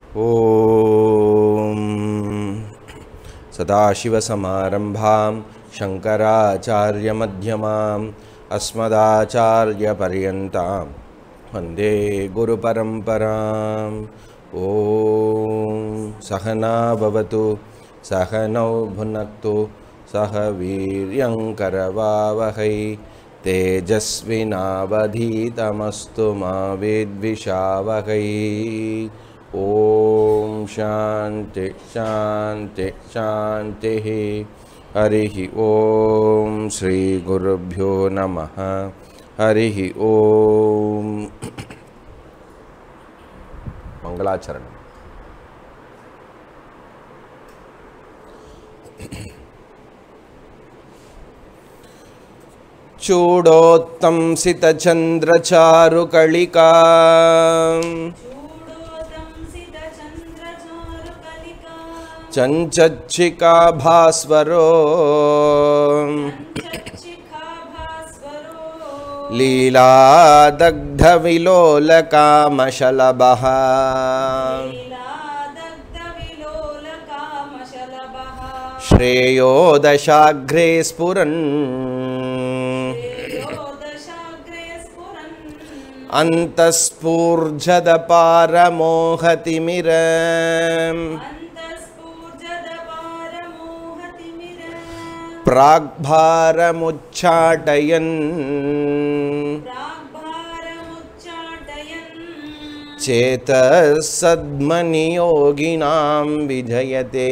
ॐ सदाशिवसमारम्भां शङ्कराचार्यमध्यमाम् अस्मदाचार्यपर्यन्तां वन्दे गुरुपरम्पराम् ॐ सहना भवतु सहनौ भुनक्तु सह वीर्यङ्करवावहै तेजस्विनावधीतमस्तु मा विद्विषावहै ॐ शान्ति शान्ति शान्तिः हरिः ॐ श्रीगुरुभ्यो नमः हरिः ॐ मङ्गलाचरणम् चूडोत्तंसितचन्द्रचारुकलिका चूडोदंसितचन्द्रचारुकलिका चञ्चच्छिका भास्वरो चक्षिखाभास्वरो लीलादग्धविलोलकामशलभः लीलादग्धविलोलकामशलभः श्रेयो दशाग्रे स्फुरन् श्रेयोदशाग्रे स्फुरन् अन्तःस्फूर्जदपारमोहतिमिर अन्तःस्फूर्जदपारमोहतिमिर प्राग्भारमुच्चाटयन् प्राग्भारमुच्चाटयन् चेतः सद्मनियोगिनां विजयते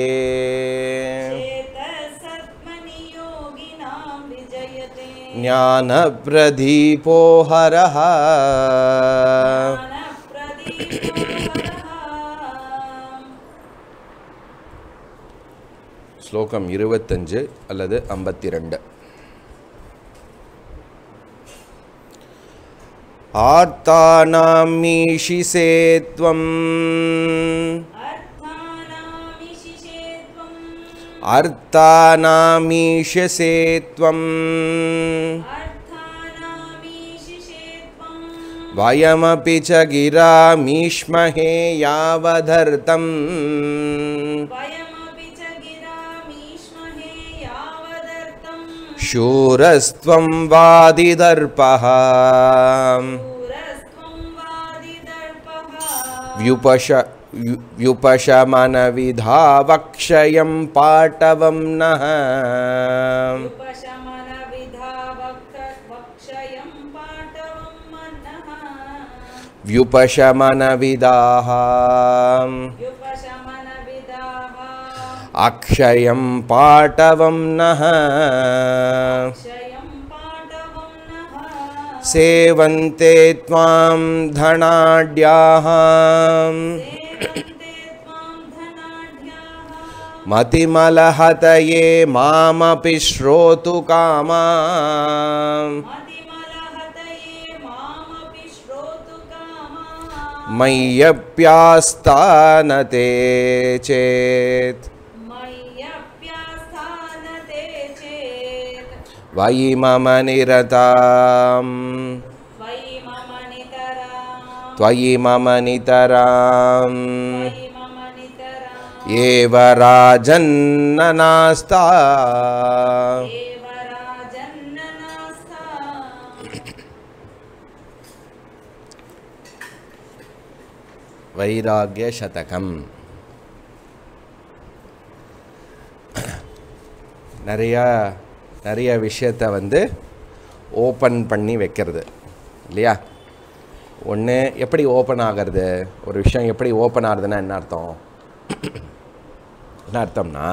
चेतसत्मनि योगिनां विजयते ज्ञानप्रदीपो हरः ज्ञानप्रदीपः ஸ்லோகம் இருபத்தஞ்சு அல்லது ஐம்பத்தி ரெண்டு ஆர்த்தானாமீஷிசே त्वम् अर्थानामिशिषे त्वम् अर्थानामीशसे त्वम् अर्थानामीशिषे त्वम् वयमपि च गिरामीष्महे यावदर्थम् वयमपि च गिरामीष्महे यावदर्थम् शूरस्त्वं वादिदर्पः शूरस्त्वं वादिदर्पः व्युपश व्यु- व्युपशमनविधावक्षयं पाटवं नः उपशमनविधावक्षयं पाटवं मनः व्युपशमनविदाः युपशमनविदाः अक्षयं पाटवं नः क्षयं पाटवं नः सेवन्ते त्वां धनाढ्याः सेवन्ते त्वां धनाढ्याः मतिमलहतये मामपि श्रोतुकामा मतिमलहतये मामपि श्रोतुकामाः मय्यप्यास्तानते चेत् मय्यप्यास्थानते चेत् वयि मम निरताम् त्वयि मम नितरां त्वयि मम नितराम् त्वयि मम नितराम् एव राजन्ननास्ता एव राजन्ननास्ता வைராகியசதகம் நிறையா நிறைய விஷயத்த வந்து ஓப்பன் பண்ணி வைக்கிறது இல்லையா ஒன்று எப்படி ஓப்பன் ஆகிறது ஒரு விஷயம் எப்படி ஓப்பன் ஆகுதுன்னா என்ன அர்த்தம் என்ன அர்த்தம்னா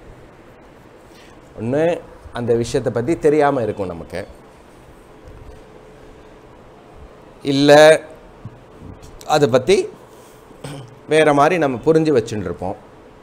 ஒன்று அந்த விஷயத்தை பற்றி தெரியாமல் இருக்கும் நமக்கு இல்லை அதை பற்றி வேறு மாதிரி நம்ம புரிஞ்சு வச்சுட்டு இருப்போம்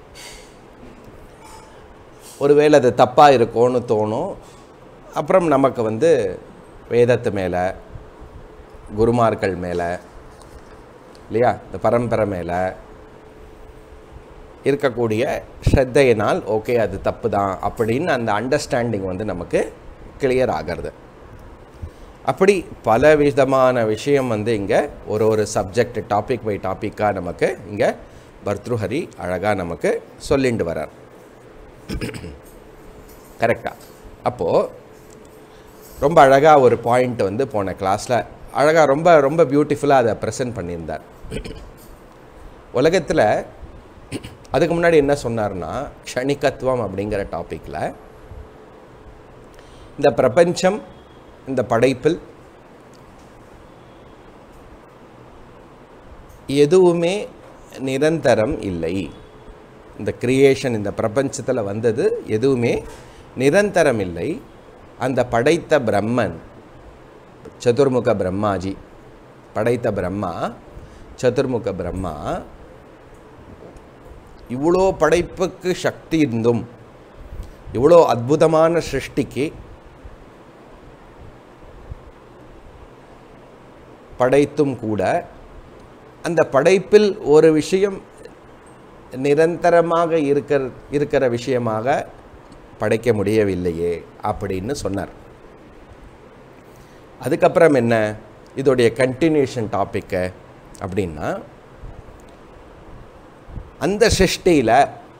ஒருவேளை அது தப்பாக இருக்கும்னு தோணும் அப்புறம் நமக்கு வந்து வேதத்து மேலே குருமார்கள் மேலே இல்லையா இந்த பரம்பரை மேலே இருக்கக்கூடிய ஸ்ரத்தையினால் ஓகே அது தப்பு தான் அப்படின்னு அந்த அண்டர்ஸ்டாண்டிங் வந்து நமக்கு கிளியர் ஆகிறது அப்படி பல விதமான விஷயம் வந்து இங்கே ஒரு ஒரு சப்ஜெக்ட் டாபிக் பை டாப்பிக்காக நமக்கு இங்கே பர்த்ருஹரி அழகாக நமக்கு சொல்லிண்டு வரார் கரெக்டாக அப்போது ரொம்ப அழகாக ஒரு பாயிண்ட் வந்து போன கிளாஸில் அழகாக ரொம்ப ரொம்ப பியூட்டிஃபுல்லாக அதை ப்ரெசென்ட் பண்ணியிருந்தார் உலகத்தில் அதுக்கு முன்னாடி என்ன சொன்னார்னா க்ஷணிகத்துவம் அப்படிங்கிற டாப்பிக்கில் இந்த பிரபஞ்சம் இந்த படைப்பில் எதுவுமே நிரந்தரம் இல்லை இந்த கிரியேஷன் இந்த பிரபஞ்சத்தில் வந்தது எதுவுமே நிரந்தரம் இல்லை அந்த படைத்த பிரம்மன் சதுர்முக பிரம்மாஜி படைத்த பிரம்மா சதுர்முக பிரம்மா இவ்வளோ படைப்புக்கு சக்தி இருந்தும் இவ்வளோ அற்புதமான சிருஷ்டிக்கு படைத்தும் கூட அந்த படைப்பில் ஒரு விஷயம் நிரந்தரமாக இருக்கிற இருக்கிற விஷயமாக படைக்க முடியவில்லையே அப்படின்னு சொன்னார் அதுக்கப்புறம் என்ன இதோடைய கண்டினியூஷன் டாப்பிக்கு அப்படின்னா அந்த சிருஷ்டியில்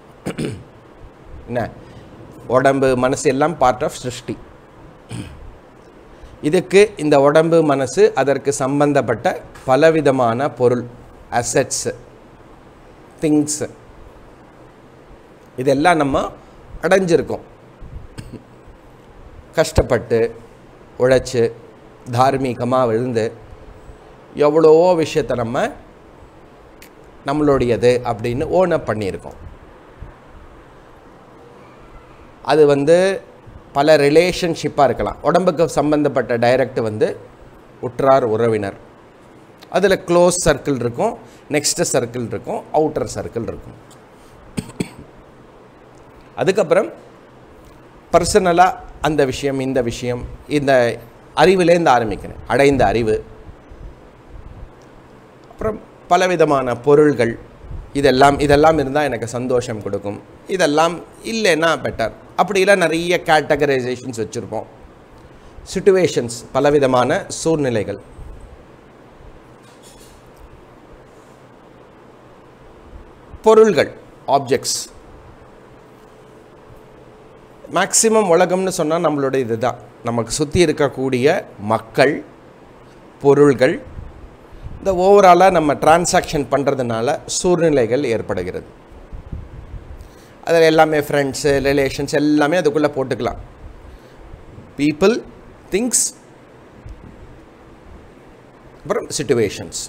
என்ன உடம்பு மனசு எல்லாம் பார்ட் ஆஃப் சிருஷ்டி இதுக்கு இந்த உடம்பு மனசு அதற்கு சம்பந்தப்பட்ட பலவிதமான பொருள் அசட்ஸ் திங்ஸ் இதெல்லாம் நம்ம அடைஞ்சிருக்கோம் கஷ்டப்பட்டு உழைச்சி தார்மீகமாக விழுந்து எவ்வளவோ விஷயத்தை நம்ம நம்மளுடையது அப்படின்னு ஓன் அப் பண்ணியிருக்கோம் அது வந்து பல ரிலேஷன்ஷிப்பாக இருக்கலாம் உடம்புக்கு சம்பந்தப்பட்ட டைரக்ட் வந்து உற்றார் உறவினர் அதில் க்ளோஸ் சர்க்கிள் இருக்கும் நெக்ஸ்ட் சர்க்கிள் இருக்கும் அவுட்டர் சர்க்கிள் இருக்கும் அதுக்கப்புறம் பர்சனலாக அந்த விஷயம் இந்த விஷயம் இந்த அறிவுலேருந்து ஆரம்பிக்கிறேன் அடைந்த அறிவு அப்புறம் பலவிதமான பொருள்கள் இதெல்லாம் இதெல்லாம் இருந்தால் எனக்கு சந்தோஷம் கொடுக்கும் இதெல்லாம் இல்லைன்னா பெட்டர் அப்படிலாம் நிறைய கேட்டகரைசேஷன்ஸ் வச்சுருப்போம் சுச்சுவேஷன்ஸ் பலவிதமான சூழ்நிலைகள் பொருள்கள் ஆப்ஜெக்ட்ஸ் மேக்சிமம் உலகம்னு சொன்னால் நம்மளோட இதுதான் நமக்கு சுற்றி இருக்கக்கூடிய மக்கள் பொருள்கள் இந்த ஓவராலாக நம்ம டிரான்சாக்ஷன் பண்ணுறதுனால சூழ்நிலைகள் ஏற்படுகிறது அதில் எல்லாமே ஃப்ரெண்ட்ஸு ரிலேஷன்ஸ் எல்லாமே அதுக்குள்ளே போட்டுக்கலாம் பீப்புள் திங்ஸ் அப்புறம் சுச்சுவேஷன்ஸ்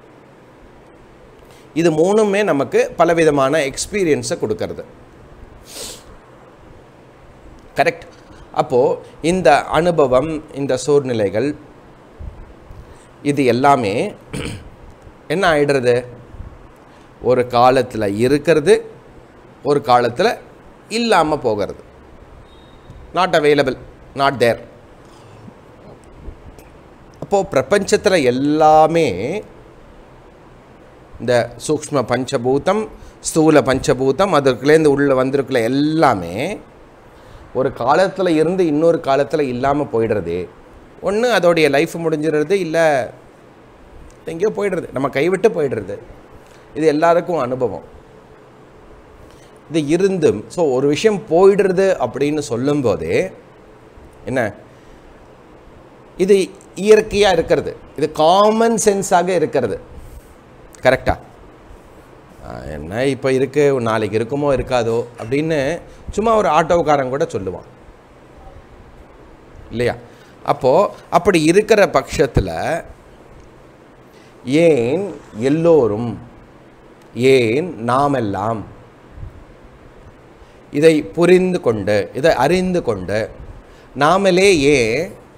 இது மூணுமே நமக்கு பலவிதமான எக்ஸ்பீரியன்ஸை கொடுக்கறது கரெக்ட் அப்போது இந்த அனுபவம் இந்த சூழ்நிலைகள் இது எல்லாமே என்ன ஆயிடுறது ஒரு காலத்தில் இருக்கிறது ஒரு காலத்தில் இல்லாமல் போகிறது நாட் அவைலபிள் நாட் தேர் அப்போது பிரபஞ்சத்தில் எல்லாமே இந்த சூக்ஷ்ம பஞ்சபூதம் ஸ்தூல பஞ்சபூதம் அதற்குலேருந்து உள்ளே வந்திருக்குள்ள எல்லாமே ஒரு காலத்தில் இருந்து இன்னொரு காலத்தில் இல்லாமல் போயிடுறது ஒன்று அதோடைய லைஃப் முடிஞ்சிடுறது இல்லை எங்கேயோ போயிடுறது நம்ம கைவிட்டு போயிடுறது இது எல்லாருக்கும் அனுபவம் இது இருந்தும் ஸோ ஒரு விஷயம் போயிடுறது அப்படின்னு சொல்லும்போதே என்ன இது இயற்கையாக இருக்கிறது இது காமன் சென்ஸாக இருக்கிறது கரெக்டா என்ன இப்போ இருக்கு நாளைக்கு இருக்குமோ இருக்காதோ அப்படின்னு சும்மா ஒரு ஆட்டோக்காரன் கூட சொல்லுவான் இல்லையா அப்போது அப்படி இருக்கிற பட்சத்தில் ஏன் எல்லோரும் ஏன் நாமெல்லாம் இதை புரிந்து கொண்டு இதை அறிந்து கொண்டு நாமளே ஏன்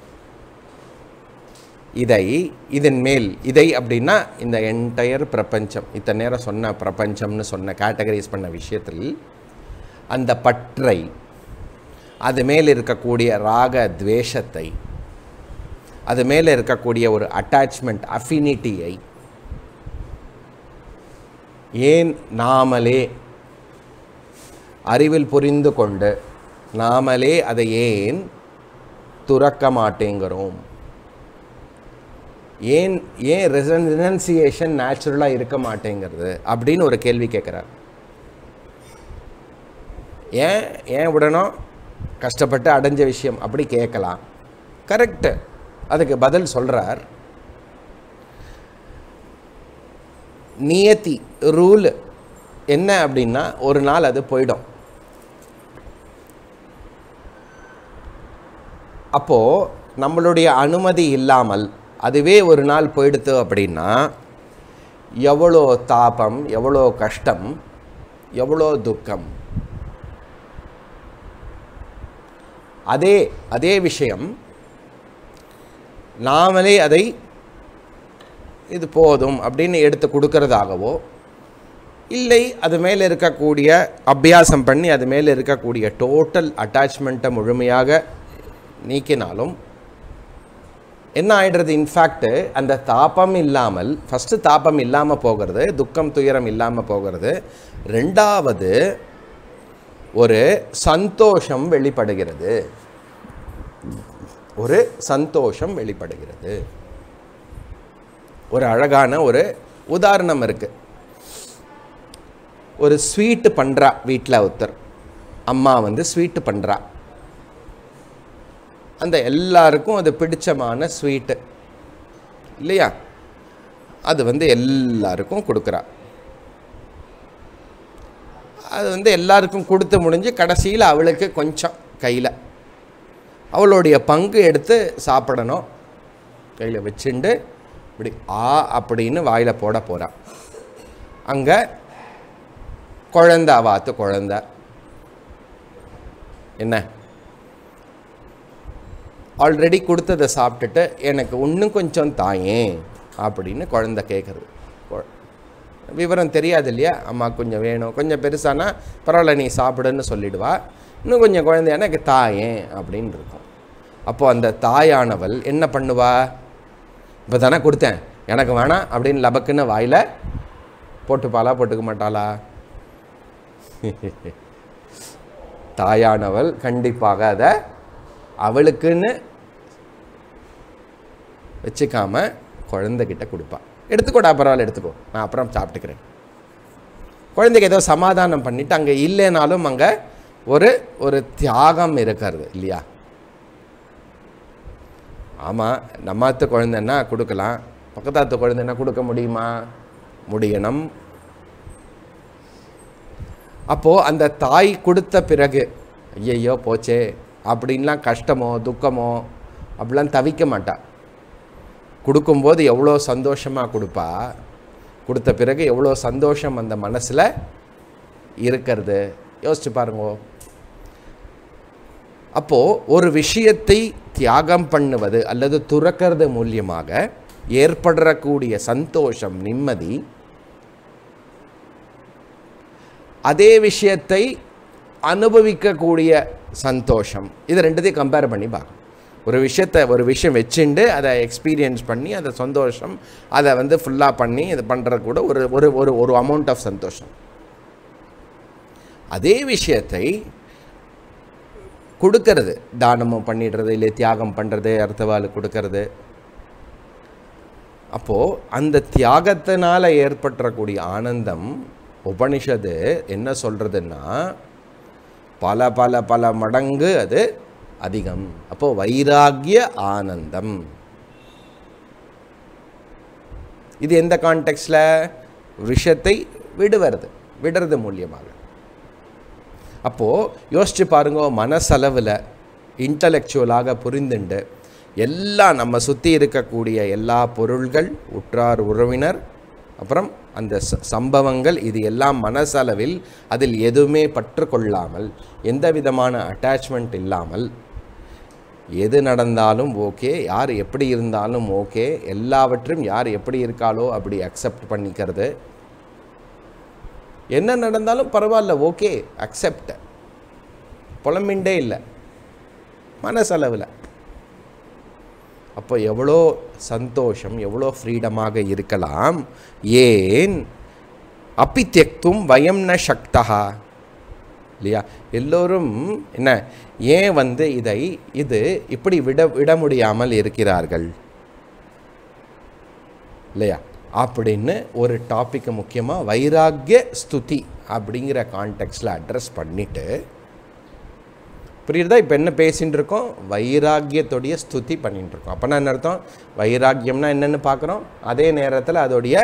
இதை இதன் மேல் இதை அப்படின்னா இந்த என்டையர் பிரபஞ்சம் இத்தனை நேரம் சொன்ன பிரபஞ்சம்னு சொன்ன கேட்டகரைஸ் பண்ண விஷயத்தில் அந்த பற்றை அது மேல் இருக்கக்கூடிய ராக துவேஷத்தை அது மேலே இருக்கக்கூடிய ஒரு அட்டாச்மெண்ட் அஃபினிட்டியை ஏன் நாமளே அறிவில் புரிந்து கொண்டு நாமளே அதை ஏன் துறக்க மாட்டேங்கிறோம் ஏன் ஏன் ரினன்சியேஷன் நேச்சுரலாக இருக்க மாட்டேங்கிறது அப்படின்னு ஒரு கேள்வி கேட்குறார் ஏன் ஏன் விடணும் கஷ்டப்பட்டு அடைஞ்ச விஷயம் அப்படி கேட்கலாம் கரெக்டு அதுக்கு பதில் சொல்கிறார் நியத்தி ரூல் என்ன அப்படின்னா ஒரு நாள் அது போயிடும் அப்போது நம்மளுடைய அனுமதி இல்லாமல் அதுவே ஒரு நாள் போயிடுத்து அப்படின்னா எவ்வளோ தாபம் எவ்வளோ கஷ்டம் எவ்வளோ துக்கம் அதே அதே விஷயம் நாமளே அதை இது போதும் அப்படின்னு எடுத்து கொடுக்கறதாகவோ இல்லை அது மேலே இருக்கக்கூடிய அபியாசம் பண்ணி அது மேலே இருக்கக்கூடிய டோட்டல் அட்டாச்மெண்ட்டை முழுமையாக நீக்கினாலும் என்ன ஆயிடுறது இன்ஃபேக்ட் அந்த தாபம் இல்லாமல் ஃபஸ்ட்டு தாபம் இல்லாமல் போகிறது துக்கம் துயரம் இல்லாமல் போகிறது ரெண்டாவது ஒரு சந்தோஷம் வெளிப்படுகிறது ஒரு சந்தோஷம் வெளிப்படுகிறது ஒரு அழகான ஒரு உதாரணம் இருக்கு ஒரு ஸ்வீட்டு பண்ணுறா வீட்டில் ஒருத்தர் அம்மா வந்து ஸ்வீட்டு பண்ணுறா அந்த எல்லாருக்கும் அது பிடிச்சமான ஸ்வீட்டு இல்லையா அது வந்து எல்லாருக்கும் கொடுக்குறா அது வந்து எல்லாருக்கும் கொடுத்து முடிஞ்சு கடைசியில் அவளுக்கு கொஞ்சம் கையில் அவளுடைய பங்கு எடுத்து சாப்பிடணும் கையில் வச்சுண்டு இப்படி ஆ அப்படின்னு வாயில் போட போகிறான் அங்கே குழந்த அவாத்து குழந்த என்ன ஆல்ரெடி கொடுத்ததை சாப்பிட்டுட்டு எனக்கு இன்னும் கொஞ்சம் தாயேன் அப்படின்னு குழந்த கேட்குறது விவரம் தெரியாது இல்லையா அம்மா கொஞ்சம் வேணும் கொஞ்சம் பெருசானா பரவாயில்ல நீ சாப்பிடுன்னு சொல்லிடுவா இன்னும் கொஞ்சம் குழந்தையான எனக்கு தாயேன் அப்படின்னு இருக்கும் அப்போது அந்த தாயானவள் என்ன பண்ணுவா இப்போ தானே கொடுத்தேன் எனக்கு வேணாம் அப்படின்னு லபக்குன்னு வாயில் போட்டுப்பாளா போட்டுக்க மாட்டாளா தாயானவள் கண்டிப்பாக அதை அவளுக்குன்னு வச்சுக்காம குழந்தைகிட்ட கொடுப்பா எடுத்துக்கோடா பரவாயில்ல எடுத்துக்கோ நான் அப்புறம் சாப்பிட்டுக்கிறேன் குழந்தைக்கு ஏதோ சமாதானம் பண்ணிட்டு அங்கே இல்லைனாலும் அங்கே ஒரு ஒரு தியாகம் இருக்கிறது இல்லையா ஆமாம் நம்மாத்து குழந்தைன்னா கொடுக்கலாம் பக்கத்தாத்து குழந்தைன்னா கொடுக்க முடியுமா முடியணும் அப்போது அந்த தாய் கொடுத்த பிறகு ஐயையோ போச்சே அப்படின்லாம் கஷ்டமோ துக்கமோ அப்படிலாம் தவிக்க மாட்டா கொடுக்கும்போது எவ்வளோ சந்தோஷமாக கொடுப்பா கொடுத்த பிறகு எவ்வளோ சந்தோஷம் அந்த மனசில் இருக்கிறது யோசிச்சு பாருங்க அப்போது ஒரு விஷயத்தை தியாகம் பண்ணுவது அல்லது துறக்கிறது மூலியமாக ஏற்படக்கூடிய சந்தோஷம் நிம்மதி அதே விஷயத்தை அனுபவிக்கக்கூடிய சந்தோஷம் இது ரெண்டுத்தையும் கம்பேர் பண்ணி பார்க்கணும் ஒரு விஷயத்தை ஒரு விஷயம் வச்சுண்டு அதை எக்ஸ்பீரியன்ஸ் பண்ணி அதை சந்தோஷம் அதை வந்து ஃபுல்லாக பண்ணி இது பண்ணுறது கூட ஒரு ஒரு ஒரு ஒரு அமௌண்ட் ஆஃப் சந்தோஷம் அதே விஷயத்தை கொடுக்கறது தானமும் பண்ணிடுறது இல்லை தியாகம் பண்ணுறது அடுத்தவாளுக்கு கொடுக்கறது அப்போது அந்த தியாகத்தினால் ஏற்பட்டக்கூடிய ஆனந்தம் உபனிஷது என்ன சொல்கிறதுன்னா பல பல பல மடங்கு அது அதிகம் அப்போது வைராகிய ஆனந்தம் இது எந்த கான்டெக்ட்ஸில் விஷயத்தை விடுவது விடுறது மூலியமாக அப்போது யோசிச்சு பாருங்க மனசளவில் இன்டலெக்சுவலாக புரிந்துண்டு எல்லா நம்ம சுற்றி இருக்கக்கூடிய எல்லா பொருள்கள் உற்றார் உறவினர் அப்புறம் அந்த ச- சம்பவங்கள் இது எல்லாம் மனசளவில் அதில் எதுவுமே பற்று கொள்ளாமல் எந்த விதமான அட்டாச்மெண்ட் இல்லாமல் எது நடந்தாலும் ஓகே யார் எப்படி இருந்தாலும் ஓகே எல்லாவற்றையும் யார் எப்படி இருக்காளோ அப்படி அக்செப்ட் பண்ணிக்கிறது என்ன நடந்தாலும் பரவாயில்ல ஓகே அக்செப்ட் புலம்பின்டே இல்லை மனசளவில் அப்போ எவ்வளோ சந்தோஷம் எவ்வளோ ஃப்ரீடமாக இருக்கலாம் ஏன் அப்பி தியக்தும் வயம் ந சக்தா இல்லையா எல்லோரும் என்ன ஏன் வந்து இதை இது இப்படி விட விட முடியாமல் இருக்கிறார்கள் இல்லையா அப்படின்னு ஒரு டாப்பிக்கை முக்கியமாக வைராக்கிய ஸ்துதி அப்படிங்கிற கான்டெக்ட்ஸில் அட்ரஸ் பண்ணிவிட்டு புரியுறதா இப்போ என்ன பேசிகிட்டு இருக்கோம் வைராக்கியத்துடைய ஸ்துதி பண்ணிட்டு இருக்கோம் அப்போனா என்ன அர்த்தம் வைராக்கியம்னா என்னென்னு பார்க்குறோம் அதே நேரத்தில் அதோடைய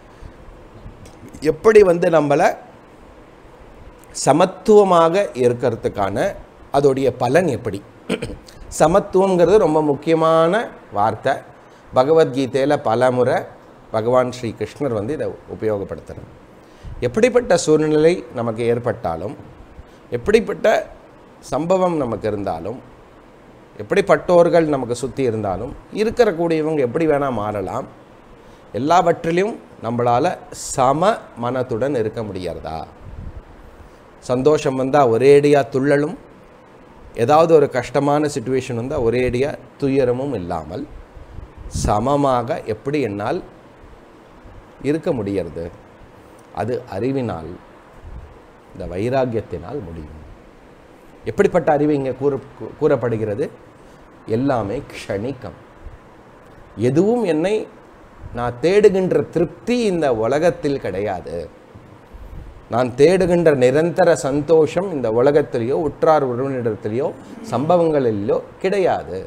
எப்படி வந்து நம்மளை சமத்துவமாக இருக்கிறதுக்கான அதோடைய பலன் எப்படி சமத்துவங்கிறது ரொம்ப முக்கியமான வார்த்தை பகவத்கீதையில் பல முறை பகவான் ஸ்ரீ கிருஷ்ணர் வந்து இதை உபயோகப்படுத்துகிறார் எப்படிப்பட்ட சூழ்நிலை நமக்கு ஏற்பட்டாலும் எப்படிப்பட்ட சம்பவம் நமக்கு இருந்தாலும் எப்படிப்பட்டோர்கள் நமக்கு சுற்றி இருந்தாலும் இருக்கிற கூடியவங்க எப்படி வேணால் மாறலாம் எல்லாவற்றிலும் நம்மளால் சம மனத்துடன் இருக்க முடியறதா சந்தோஷம் வந்தால் ஒரேடியாக துள்ளலும் ஏதாவது ஒரு கஷ்டமான சுச்சுவேஷன் வந்தால் ஒரேடியாக துயரமும் இல்லாமல் சமமாக எப்படி என்னால் இருக்க முடியறது அது அறிவினால் இந்த வைராக்கியத்தினால் முடியும் எப்படிப்பட்ட அறிவு இங்கே கூற கூறப்படுகிறது எல்லாமே க்ஷணிக்கம் எதுவும் என்னை நான் தேடுகின்ற திருப்தி இந்த உலகத்தில் கிடையாது நான் தேடுகின்ற நிரந்தர சந்தோஷம் இந்த உலகத்திலேயோ உற்றார் உறவினரிடத்திலேயோ சம்பவங்களிலோ கிடையாது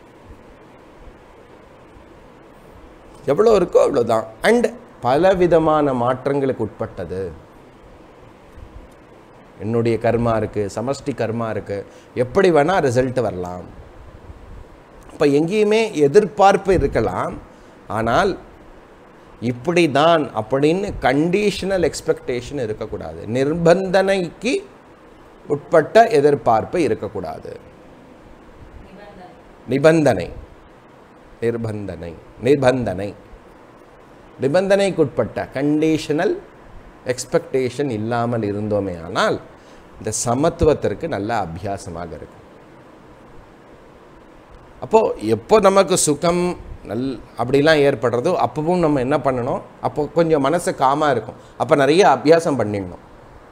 எவ்வளோ இருக்கோ அவ்வளோதான் அண்ட் பலவிதமான மாற்றங்களுக்கு உட்பட்டது என்னுடைய கர்மா இருக்குது சமஷ்டி கர்மா இருக்குது எப்படி வேணால் ரிசல்ட் வரலாம் இப்போ எங்கேயுமே எதிர்பார்ப்பு இருக்கலாம் ஆனால் இப்படி தான் அப்படின்னு கண்டிஷனல் எக்ஸ்பெக்டேஷன் இருக்கக்கூடாது நிர்பந்தனைக்கு உட்பட்ட எதிர்பார்ப்பு இருக்கக்கூடாது நிபந்தனை நிர்பந்தனை நிர்பந்தனை நிபந்தனைக்குட்பட்ட கண்டிஷனல் எக்ஸ்பெக்டேஷன் இல்லாமல் இருந்தோமே ஆனால் இந்த சமத்துவத்திற்கு நல்ல அபியாசமாக இருக்கும் அப்போது எப்போ நமக்கு சுகம் நல் அப்படிலாம் ஏற்படுறதோ அப்பவும் நம்ம என்ன பண்ணணும் அப்போ கொஞ்சம் மனசு காமாக இருக்கும் அப்போ நிறைய அபியாசம் பண்ணிடணும்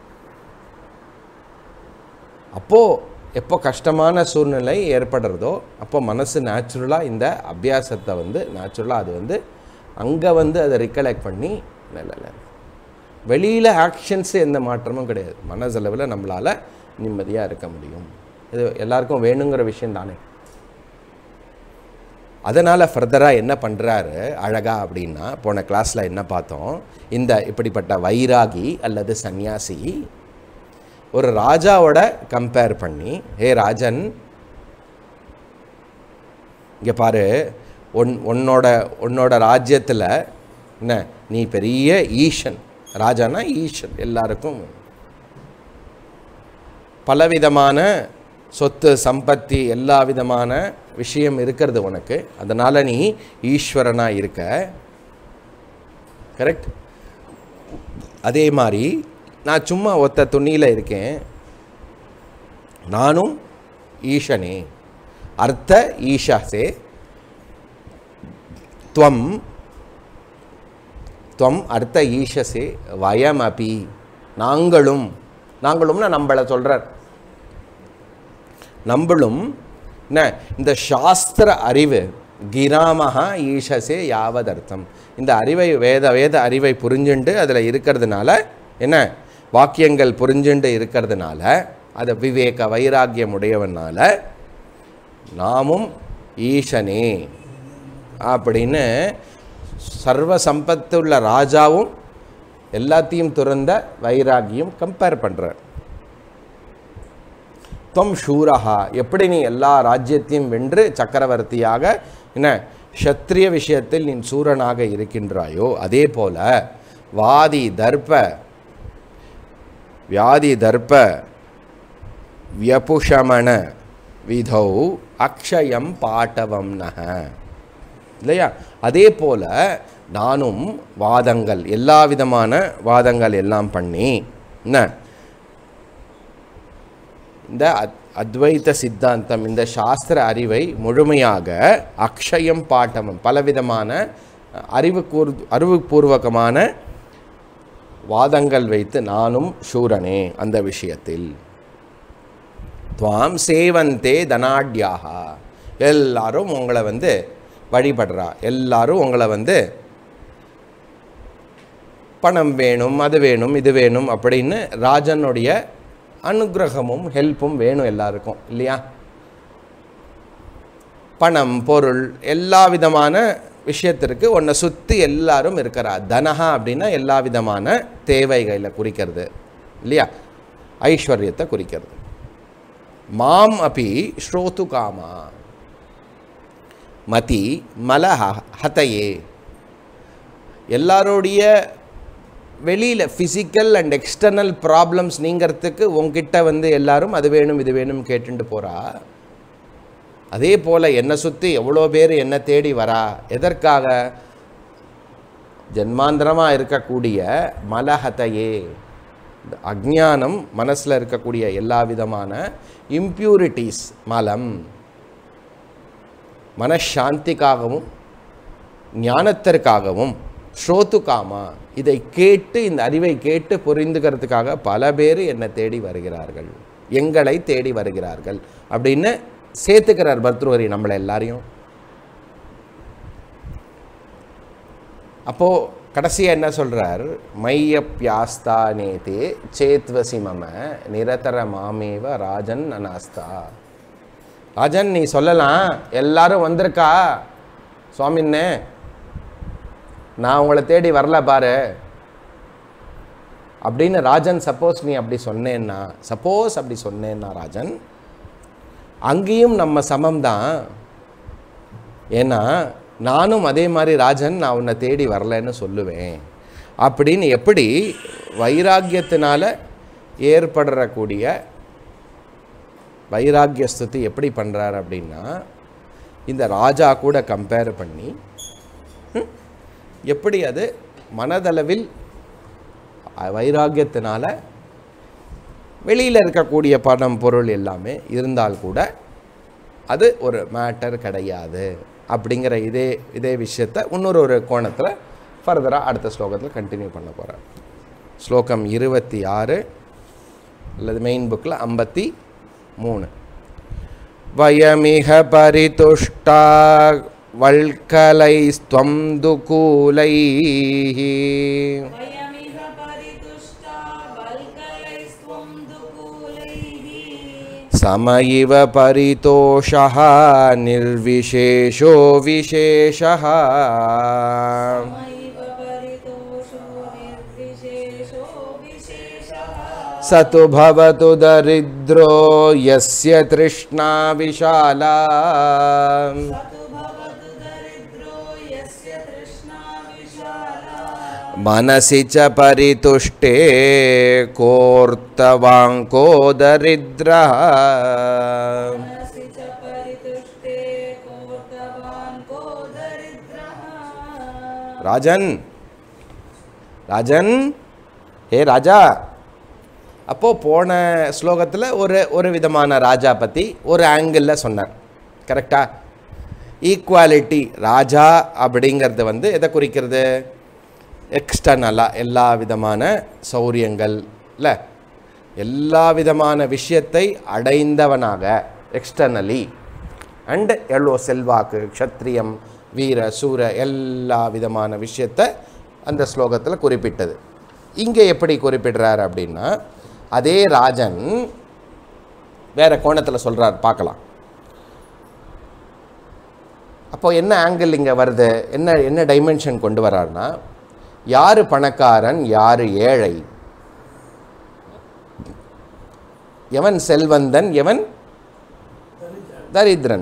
அப்போது எப்போ கஷ்டமான சூழ்நிலை ஏற்படுறதோ அப்போ மனசு நேச்சுரலாக இந்த அபியாசத்தை வந்து நேச்சுரலாக அது வந்து அங்கே வந்து அதை ரிகலெக்ட் பண்ணி நல்ல நல்ல வெளியில் ஆக்ஷன்ஸு எந்த மாற்றமும் கிடையாது மனசளவில் நம்மளால் நிம்மதியாக இருக்க முடியும் இது எல்லாருக்கும் வேணுங்கிற விஷயம் தானே அதனால் ஃபர்தராக என்ன பண்ணுறாரு அழகா அப்படின்னா போன கிளாஸில் என்ன பார்த்தோம் இந்த இப்படிப்பட்ட வைராகி அல்லது சந்நியாசி ஒரு ராஜாவோட கம்பேர் பண்ணி ஹே ராஜன் இங்கே பாரு உன் உன்னோட உன்னோட ராஜ்யத்தில் என்ன நீ பெரிய ஈஷன் ராஜானா ஈஷன் எல்லாருக்கும் பலவிதமான சொத்து சம்பத்தி எல்லா விதமான விஷயம் இருக்கிறது உனக்கு அதனால் நீ ஈஸ்வரனாக இருக்க கரெக்ட் அதே மாதிரி நான் சும்மா ஒத்த துணியில் இருக்கேன் நானும் ஈஷனே அர்த்த ஈஷாசே துவம் துவம் அர்த்த ஈஷசே வயம் அபி நாங்களும் நாங்களும்னா நம்மளை சொல்கிறார் நம்மளும் என்ன இந்த சாஸ்திர அறிவு கிராமஹா ஈஷசே யாவதர்த்தம் இந்த அறிவை வேத வேத அறிவை புரிஞ்சுண்டு அதில் இருக்கிறதுனால என்ன வாக்கியங்கள் புரிஞ்சுண்டு இருக்கிறதுனால அதை விவேக வைராக்கியம் உடையவனால நாமும் ஈசனே அப்படின்னு சர்வ சம்பத்துள்ள ராஜாவும் எல்லாத்தையும் துறந்த வைராகியம் கம்பேர் பண்ணுறார் தொம் ஷூரஹா எப்படி நீ எல்லா ராஜ்யத்தையும் வென்று சக்கரவர்த்தியாக என்ன க்ஷத்ரிய விஷயத்தில் நீ சூரனாக இருக்கின்றாயோ அதே போல வாதி தர்ப்ப வியாதி தர்ப்ப வியபுஷமண விதௌ அக்ஷயம் பாட்டவம் நக இல்லையா அதே போல நானும் வாதங்கள் எல்லா விதமான வாதங்கள் எல்லாம் பண்ணி என்ன இந்த அத் அத்வைத சித்தாந்தம் இந்த சாஸ்திர அறிவை முழுமையாக அக்ஷயம் பாட்டமம் பலவிதமான அறிவு கூர் அறிவுபூர்வகமான வாதங்கள் வைத்து நானும் சூரனே அந்த விஷயத்தில் துவாம் சேவந்தே தனாட்யாக எல்லாரும் உங்களை வந்து வழிபடுறா எல்லாரும் உங்களை வந்து பணம் வேணும் அது வேணும் இது வேணும் அப்படின்னு ராஜனுடைய அனுகிரகமும் ஹெல்ப்பும் வேணும் எல்லாருக்கும் இல்லையா பணம் பொருள் எல்லா விதமான விஷயத்திற்கு உன்னை சுற்றி எல்லாரும் இருக்கிறா தனஹா அப்படின்னா எல்லா விதமான தேவைகளை குறிக்கிறது இல்லையா ஐஸ்வர்யத்தை குறிக்கிறது மாம் அப்பி ஸ்ரோத்து காமா மதி மலஹ ஹதையே எல்லாருடைய வெளியில் ஃபிசிக்கல் அண்ட் எக்ஸ்டர்னல் ப்ராப்ளம்ஸ் நீங்கிறதுக்கு உங்ககிட்ட வந்து எல்லாரும் அது வேணும் இது வேணும் கேட்டுட்டு போகிறா அதே போல் என்னை சுற்றி எவ்வளோ பேர் என்னை தேடி வரா எதற்காக ஜென்மாந்திரமாக இருக்கக்கூடிய மலஹதையே இந்த அஜ்ஞானம் மனசில் இருக்கக்கூடிய எல்லா விதமான இம்ப்யூரிட்டிஸ் மலம் மனசாந்திக்காகவும் ஞானத்திற்காகவும் ஸ்ரோத்து காமா இதை கேட்டு இந்த அறிவை கேட்டு புரிந்துக்கிறதுக்காக பல பேர் என்னை தேடி வருகிறார்கள் எங்களை தேடி வருகிறார்கள் அப்படின்னு சேர்த்துக்கிறார் பர்த்ருவரி நம்மளை எல்லாரையும் அப்போது கடைசியாக என்ன சொல்கிறார் மையப்பியாஸ்தா நேதே சேத்வசி மம நிரதர மாமேவ ராஜன் அனாஸ்தா ராஜன் நீ சொல்லலாம் எல்லாரும் வந்திருக்கா சுவாமின்னே நான் உங்களை தேடி வரல பாரு அப்படின்னு ராஜன் சப்போஸ் நீ அப்படி சொன்னேன்னா சப்போஸ் அப்படி சொன்னேன்னா ராஜன் அங்கேயும் நம்ம சமம் தான் ஏன்னா நானும் அதே மாதிரி ராஜன் நான் உன்னை தேடி வரலன்னு சொல்லுவேன் அப்படின்னு எப்படி வைராக்கியத்தினால ஏற்படுறக்கூடிய வைராக்கிய ஸ்துதி எப்படி பண்ணுறார் அப்படின்னா இந்த ராஜா கூட கம்பேர் பண்ணி ம், எப்படி அது மனதளவில் அ- வைராக்கியத்தினால வெளியில் இருக்கக்கூடிய பணம் பொருள் எல்லாமே இருந்தால் கூட அது ஒரு மேட்டர் கிடையாது அப்படிங்கிற இதே இதே விஷயத்தை இன்னொரு ஒரு கோணத்தில் ஃபர்தராக அடுத்த ஸ்லோகத்தில் கண்டினியூ பண்ண போகிறேன் ஸ்லோகம் இருபத்தி ஆறு அல்லது மெயின் புக்கில் ஐம்பத்தி மூணு வயமிக பரிதுஷ்டா வல்கலைஸ்துவம் துகூலைः वयमिह परितुष्टा बल्कलैस्त्वं दुकूलैः सम इव परितोषः निर्विशेषो विशेषः मयिव परितोषो निर्विशेषो विशेषः स तु भवतु दरिद्रो यस्य तृष्णा विशाला तु भवतु दरिद्रो यस्य तृष्णा विशाला मनसि च परितुष्टे कोर्तवाङ्को दरिद्रः मनसि च परितुष्टे कोर्तवान् को दरिद्रः ராஜன் ராஜன் ஏ ராஜா அப்போது போன ஸ்லோகத்தில் ஒரு ஒரு விதமான ராஜா பற்றி ஒரு ஆங்கிளில் சொன்னார் கரெக்டா ஈக்குவாலிட்டி ராஜா அப்படிங்கிறது வந்து எதை குறிக்கிறது எக்ஸ்டர்னலாக எல்லா விதமான சௌரியங்கள் இல்லை எல்லா விதமான விஷயத்தை அடைந்தவனாக எக்ஸ்டர்னலி அண்ட் எவ்வளோ செல்வாக்கு க்ஷத்ரியம் வீர சூர எல்லா விதமான விஷயத்தை அந்த ஸ்லோகத்தில் குறிப்பிட்டது இங்கே எப்படி குறிப்பிடுறார் அப்படின்னா அதே ராஜன் வேற கோணத்தில் சொல்கிறார் பார்க்கலாம் அப்போ என்ன ஆங்கிள் இங்கே வருது என்ன என்ன டைமென்ஷன் கொண்டு வர்றாருன்னா யார் பணக்காரன் யார் ஏழை எவன் செல்வந்தன் எவன் தரித்திரன்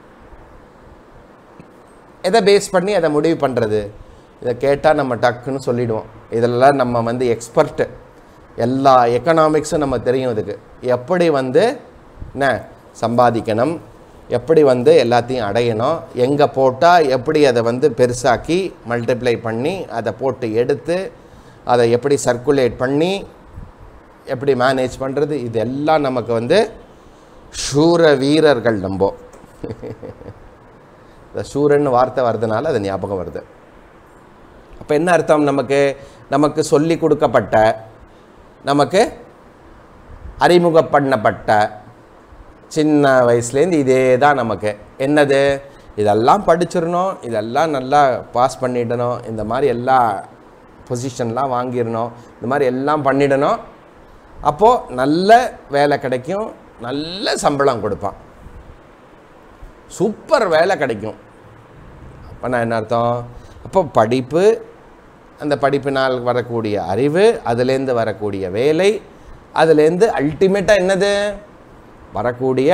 எதை பேஸ் பண்ணி அதை முடிவு பண்ணுறது இதை கேட்டால் நம்ம டக்குன்னு சொல்லிடுவோம் இதெல்லாம் நம்ம வந்து எக்ஸ்பர்ட்டு எல்லா எக்கனாமிக்ஸும் நம்ம தெரியும் இதுக்கு எப்படி வந்து என்ன சம்பாதிக்கணும் எப்படி வந்து எல்லாத்தையும் அடையணும் எங்கே போட்டால் எப்படி அதை வந்து பெருசாக்கி மல்டிப்ளை பண்ணி அதை போட்டு எடுத்து அதை எப்படி சர்க்குலேட் பண்ணி எப்படி மேனேஜ் பண்ணுறது இதெல்லாம் நமக்கு வந்து சூர வீரர்கள் நம்போ இந்த சூரன் வார்த்தை வர்றதுனால அது ஞாபகம் வருது அப்போ என்ன அர்த்தம் நமக்கு நமக்கு சொல்லி கொடுக்கப்பட்ட நமக்கு அறிமுகம் பண்ணப்பட்ட சின்ன வயசுலேருந்து இதே தான் நமக்கு என்னது இதெல்லாம் படிச்சிடணும் இதெல்லாம் நல்லா பாஸ் பண்ணிடணும் இந்த மாதிரி எல்லாம் பொசிஷன்லாம் வாங்கிடணும் இந்த மாதிரி எல்லாம் பண்ணிடணும் அப்போது நல்ல வேலை கிடைக்கும் நல்ல சம்பளம் கொடுப்பான் சூப்பர் வேலை கிடைக்கும் அப்போ நான் என்ன அர்த்தம் அப்போ படிப்பு அந்த படிப்பினால் வரக்கூடிய அறிவு அதுலேருந்து வரக்கூடிய வேலை அதுலேருந்து அல்டிமேட்டாக என்னது வரக்கூடிய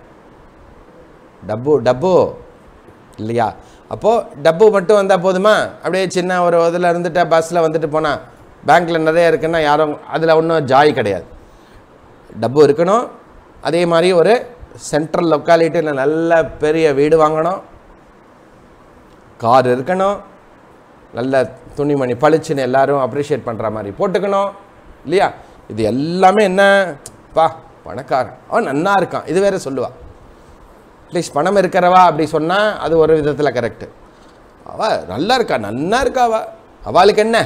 டப்பு டப்பு இல்லையா அப்போது டப்பு மட்டும் வந்தால் போதுமா அப்படியே சின்ன ஒரு இதில் இருந்துட்டு பஸ்ஸில் வந்துட்டு போனால் பேங்க்கில் நிறைய இருக்குன்னா யாரும் அதில் ஒன்றும் ஜாய் கிடையாது டப்பு இருக்கணும் அதே மாதிரி ஒரு சென்ட்ரல் லொக்காலிட்டியில் நல்ல பெரிய வீடு வாங்கணும் கார் இருக்கணும் நல்ல துணிமணி பளிச்சுன்னு எல்லாரும் அப்ரிஷியேட் பண்ணுற மாதிரி போட்டுக்கணும் இல்லையா இது எல்லாமே என்ன பா பணக்காரன் அவன் நன்னா இருக்கான் இது வேற சொல்லுவா அட்லீஸ்ட் பணம் இருக்கிறவா அப்படி சொன்னால் அது ஒரு விதத்தில் கரெக்டு அவ நல்லா இருக்கா நன்னா இருக்கா அவ அவளுக்கு என்ன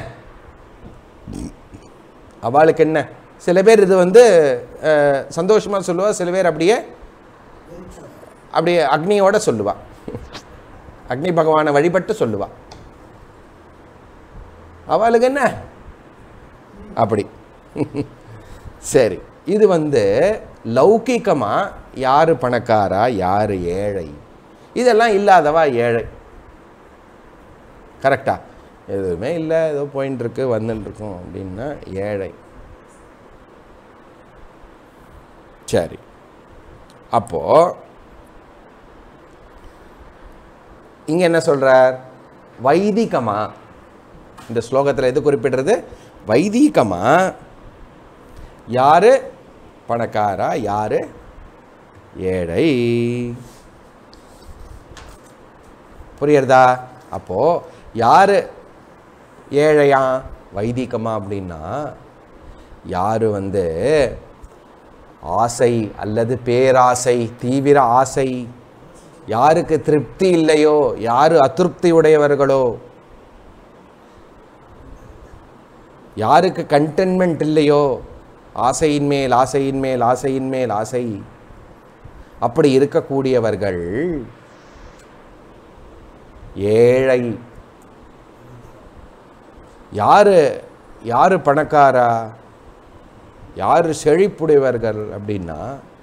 அவளுக்கு என்ன சில பேர் இது வந்து சந்தோஷமாக சொல்லுவா சில பேர் அப்படியே அப்படியே அக்னியோட சொல்லுவா அக்னி பகவானை வழிபட்டு சொல்லுவா அவளுக்கு என்ன அப்படி சரி இது வந்து லௌகிகமாக யார் பணக்காரா யார் ஏழை இதெல்லாம் இல்லாதவா ஏழை கரெக்டா எதுவுமே இல்லை ஏதோ போயின்னு இருக்கு வந்துன்னு இருக்கும் அப்படின்னா ஏழை சரி அப்போ இங்க என்ன சொல்றார் வைதிகமா இந்த ஸ்லோகத்தில் எது குறிப்பிடுறது வைதீகமா யாரு பணக்காரா யாரு ஏழை புரியுறதா அப்போ யாரு ஏழையா வைதிகமா அப்படின்னா யாரு வந்து ஆசை அல்லது பேராசை தீவிர ஆசை யாருக்கு திருப்தி இல்லையோ யாரு அதிருப்தி உடையவர்களோ யாருக்கு கண்டென்மெண்ட் இல்லையோ ஆசையின் மேல் ஆசையின் மேல் ஆசையின் மேல் ஆசை அப்படி இருக்கக்கூடியவர்கள் ஏழை யாரு யாரு பணக்காரா யாரு செழிப்புடையவர்கள் அப்படின்னா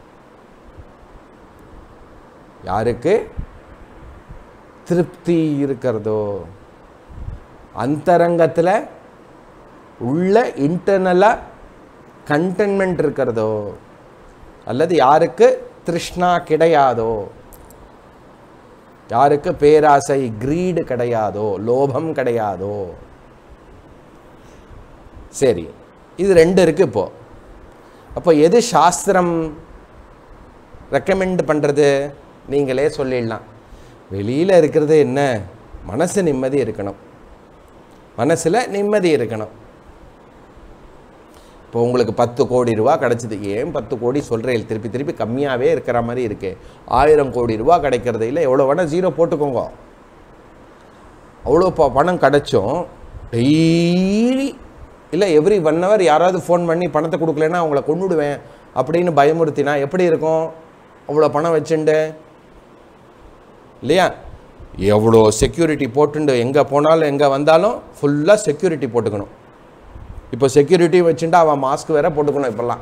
யாருக்கு திருப்தி இருக்கிறதோ அந்தரங்கத்தில் உள்ள இன்டர்னலாக கண்டென்மெண்ட் இருக்கிறதோ அல்லது யாருக்கு திருஷ்ணா கிடையாதோ யாருக்கு பேராசை கிரீடு கிடையாதோ லோபம் கிடையாதோ சரி இது ரெண்டு இருக்கு இப்போ அப்போ எது சாஸ்திரம் ரெக்கமெண்ட் பண்ணுறது நீங்களே சொல்லிடலாம் வெளியில் இருக்கிறது என்ன மனசு நிம்மதி இருக்கணும் மனசில் நிம்மதி இருக்கணும் இப்போ உங்களுக்கு பத்து கோடி ரூபா கிடச்சிது ஏன் பத்து கோடி சொல்கிறேன் திருப்பி திருப்பி கம்மியாகவே இருக்கிற மாதிரி இருக்கு ஆயிரம் கோடி ரூபா கிடைக்கிறது இல்லை எவ்வளோ வேணால் ஜீரோ போட்டுக்கோங்க அவ்வளோ ப பணம் கிடச்சும் டெய்லி இல்லை எவ்ரி ஒன் ஹவர் யாராவது ஃபோன் பண்ணி பணத்தை கொடுக்கலன்னா அவங்கள கொண்டுடுவேன் அப்படின்னு பயமுறுத்தினா எப்படி இருக்கும் அவ்வளோ பணம் வச்சுண்டு இல்லையா எவ்வளோ செக்யூரிட்டி போட்டுண்டு எங்கே போனாலும் எங்கே வந்தாலும் ஃபுல்லாக செக்யூரிட்டி போட்டுக்கணும் இப்போ செக்யூரிட்டி வச்சுட்டு அவன் மாஸ்க் வேற போட்டுக்கணும் இப்போல்லாம்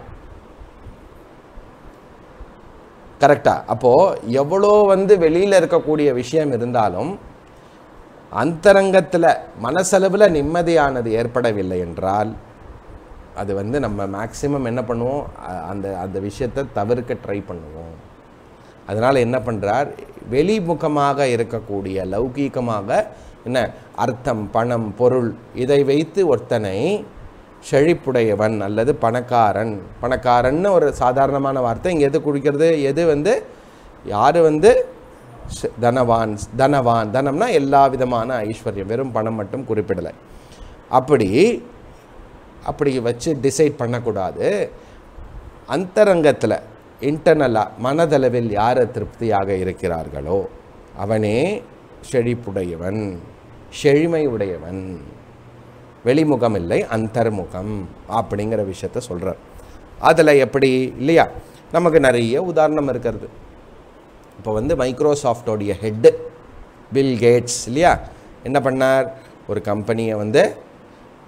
கரெக்டா அப்போது எவ்வளோ வந்து வெளியில் இருக்கக்கூடிய விஷயம் இருந்தாலும் அந்தரங்கத்தில் மனசளவில் நிம்மதியானது ஏற்படவில்லை என்றால் அது வந்து நம்ம மேக்சிமம் என்ன பண்ணுவோம் அ- அந்த அந்த விஷயத்தை தவிர்க்க ட்ரை பண்ணுவோம் அதனால் என்ன பண்ணுறார் வெளிமுகமாக இருக்கக்கூடிய லௌகீகமாக என்ன அர்த்தம் பணம் பொருள் இதை வைத்து ஒருத்தனை செழிப்புடையவன் அல்லது பணக்காரன் பணக்காரன்னு ஒரு சாதாரணமான வார்த்தை இங்கே எது குறிக்கிறது எது வந்து யார் வந்து ச- தனவான் தனவான் தனம்னா எல்லா விதமான ஐஸ்வர்யம் வெறும் பணம் மட்டும் குறிப்பிடலை அப்படி அப்படி வச்சு டிசைட் பண்ணக்கூடாது அந்தரங்கத்தில் இன்டர்னலாக மனதளவில் யார் திருப்தியாக இருக்கிறார்களோ அவனே செழிப்புடையவன் செழுமை உடையவன் வெளிமுகம் இல்லை அந்தர்முகம் அப்படிங்கிற விஷயத்த சொல்கிறார் அதில் எப்படி இல்லையா நமக்கு நிறைய உதாரணம் இருக்கிறது இப்போ வந்து மைக்ரோசாஃப்டோடைய ஹெட்டு பில் கேட்ஸ் இல்லையா என்ன பண்ணார் ஒரு கம்பெனியை வந்து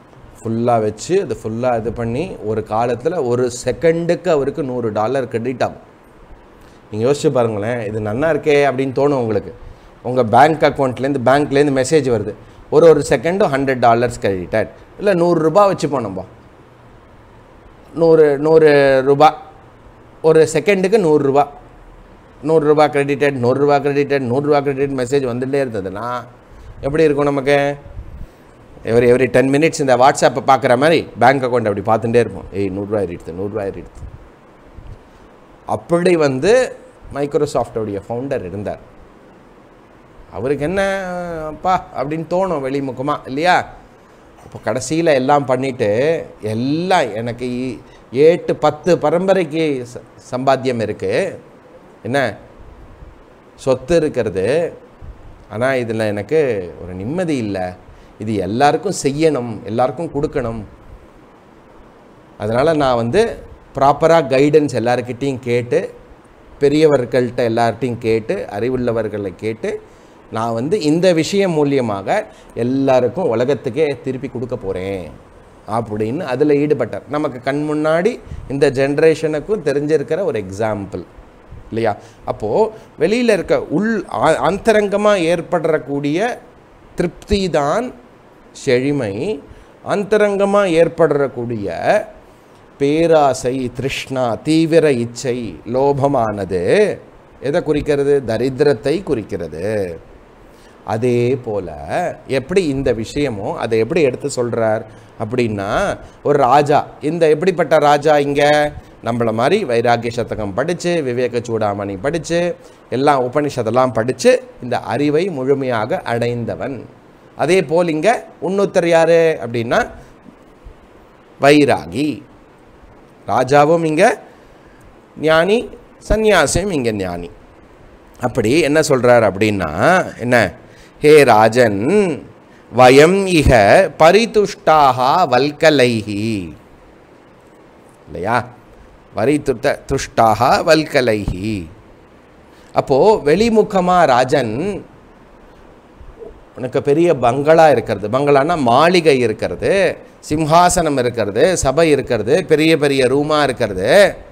ஃபுல்லாக வச்சு அது ஃபுல்லாக இது பண்ணி ஒரு காலத்தில் ஒரு செகண்டுக்கு அவருக்கு நூறு டாலர் கிரெடிட் ஆகும் நீங்கள் யோசிச்சு பாருங்களேன் இது நன்னா இருக்கே அப்படின்னு தோணும் உங்களுக்கு உங்கள் பேங்க் அக்கௌண்ட்லேருந்து பேங்க்லேருந்து மெசேஜ் வருது ஒரு ஒரு செகண்டும் ஹண்ட்ரட் டாலர்ஸ் கிரெடிட்டட் இல்லை நூறுரூபா வச்சுப்போம் நம்ம நூறு நூறு ரூபா ஒரு செகண்டுக்கு நூறுரூபா நூறுரூபா கிரெடிட்டட் நூறுரூவா கிரெடிட்டட் நூறுரூவா கிரெடிட் மெசேஜ் வந்துட்டே இருந்ததுன்னா எப்படி இருக்கும் நமக்கு எவ்ரி எவ்ரி டென் மினிட்ஸ் இந்த வாட்ஸ்அப்பை பார்க்குற மாதிரி பேங்க் அக்கௌண்ட் அப்படி பார்த்துட்டே இருப்போம் ஏய் நூறுரூவா ஏறிடுது நூறுரூவா ஏறிடுது அப்படி வந்து மைக்ரோசாஃப்டோடைய ஃபவுண்டர் இருந்தார் அவருக்கு என்ன அப்பா அப்படின்னு தோணும் வெளிமுகமாக இல்லையா அப்போ கடைசியில் எல்லாம் பண்ணிவிட்டு எல்லாம் எனக்கு இ- ஏட்டு பத்து பரம்பரைக்கு ச- சம்பாத்தியம் இருக்குது என்ன சொத்து இருக்கிறது ஆனால் இதில் எனக்கு ஒரு நிம்மதி இல்லை இது எல்லாருக்கும் செய்யணும் எல்லாருக்கும் கொடுக்கணும் அதனால் நான் வந்து ப்ராப்பராக கைடன்ஸ் எல்லாருக்கிட்டேயும் கேட்டு பெரியவர்கள்ட்ட எல்லார்ட்டையும் கேட்டு அறிவுள்ளவர்களை கேட்டு நான் வந்து இந்த விஷயம் மூலியமாக எல்லாருக்கும் உலகத்துக்கே திருப்பி கொடுக்க போகிறேன் அப்படின்னு அதில் ஈடுபட்டார் நமக்கு கண் முன்னாடி இந்த ஜென்ரேஷனுக்கும் தெரிஞ்சிருக்கிற ஒரு எக்ஸாம்பிள் இல்லையா அப்போது வெளியில் இருக்க உள் ஆ- அந்தரங்கமாக ஏற்படக்கூடிய திருப்தி தான் செழிமை அந்தரங்கமாக ஏற்படக்கூடிய பேராசை திருஷ்ணா தீவிர இச்சை லோபமானது எதை குறிக்கிறது தரித்திரத்தை குறிக்கிறது அதே போல எப்படி இந்த விஷயமோ அதை எப்படி எடுத்து சொல்றார் அப்படின்னா ஒரு ராஜா இந்த எப்படிப்பட்ட ராஜா இங்கே நம்மள மாதிரி வைராகிய சதகம் படித்து விவேக சூடாமணி படித்து எல்லாம் உபனிஷதெல்லாம் படித்து இந்த அறிவை முழுமையாக அடைந்தவன் அதே போல் இங்கே உன்னுத்தர் யாரு அப்படின்னா வைராகி ராஜாவும் இங்கே ஞானி சந்நியாசியும் இங்கே ஞானி அப்படி என்ன சொல்றார் அப்படின்னா என்ன ஹே ராஜன் வயம் இக பரிதுஷ்டாக வல்கலைஹி இல்லையா வரிதுத்த துஷ்டாக வல்கலைஹி அப்போ வெளிமுகமா ராஜன் உனக்கு பெரிய பங்களா இருக்கிறது பங்களான்னா மாளிகை இருக்கிறது சிம்ஹாசனம் இருக்கிறது சபை இருக்கிறது பெரிய பெரிய ரூமா இருக்கிறது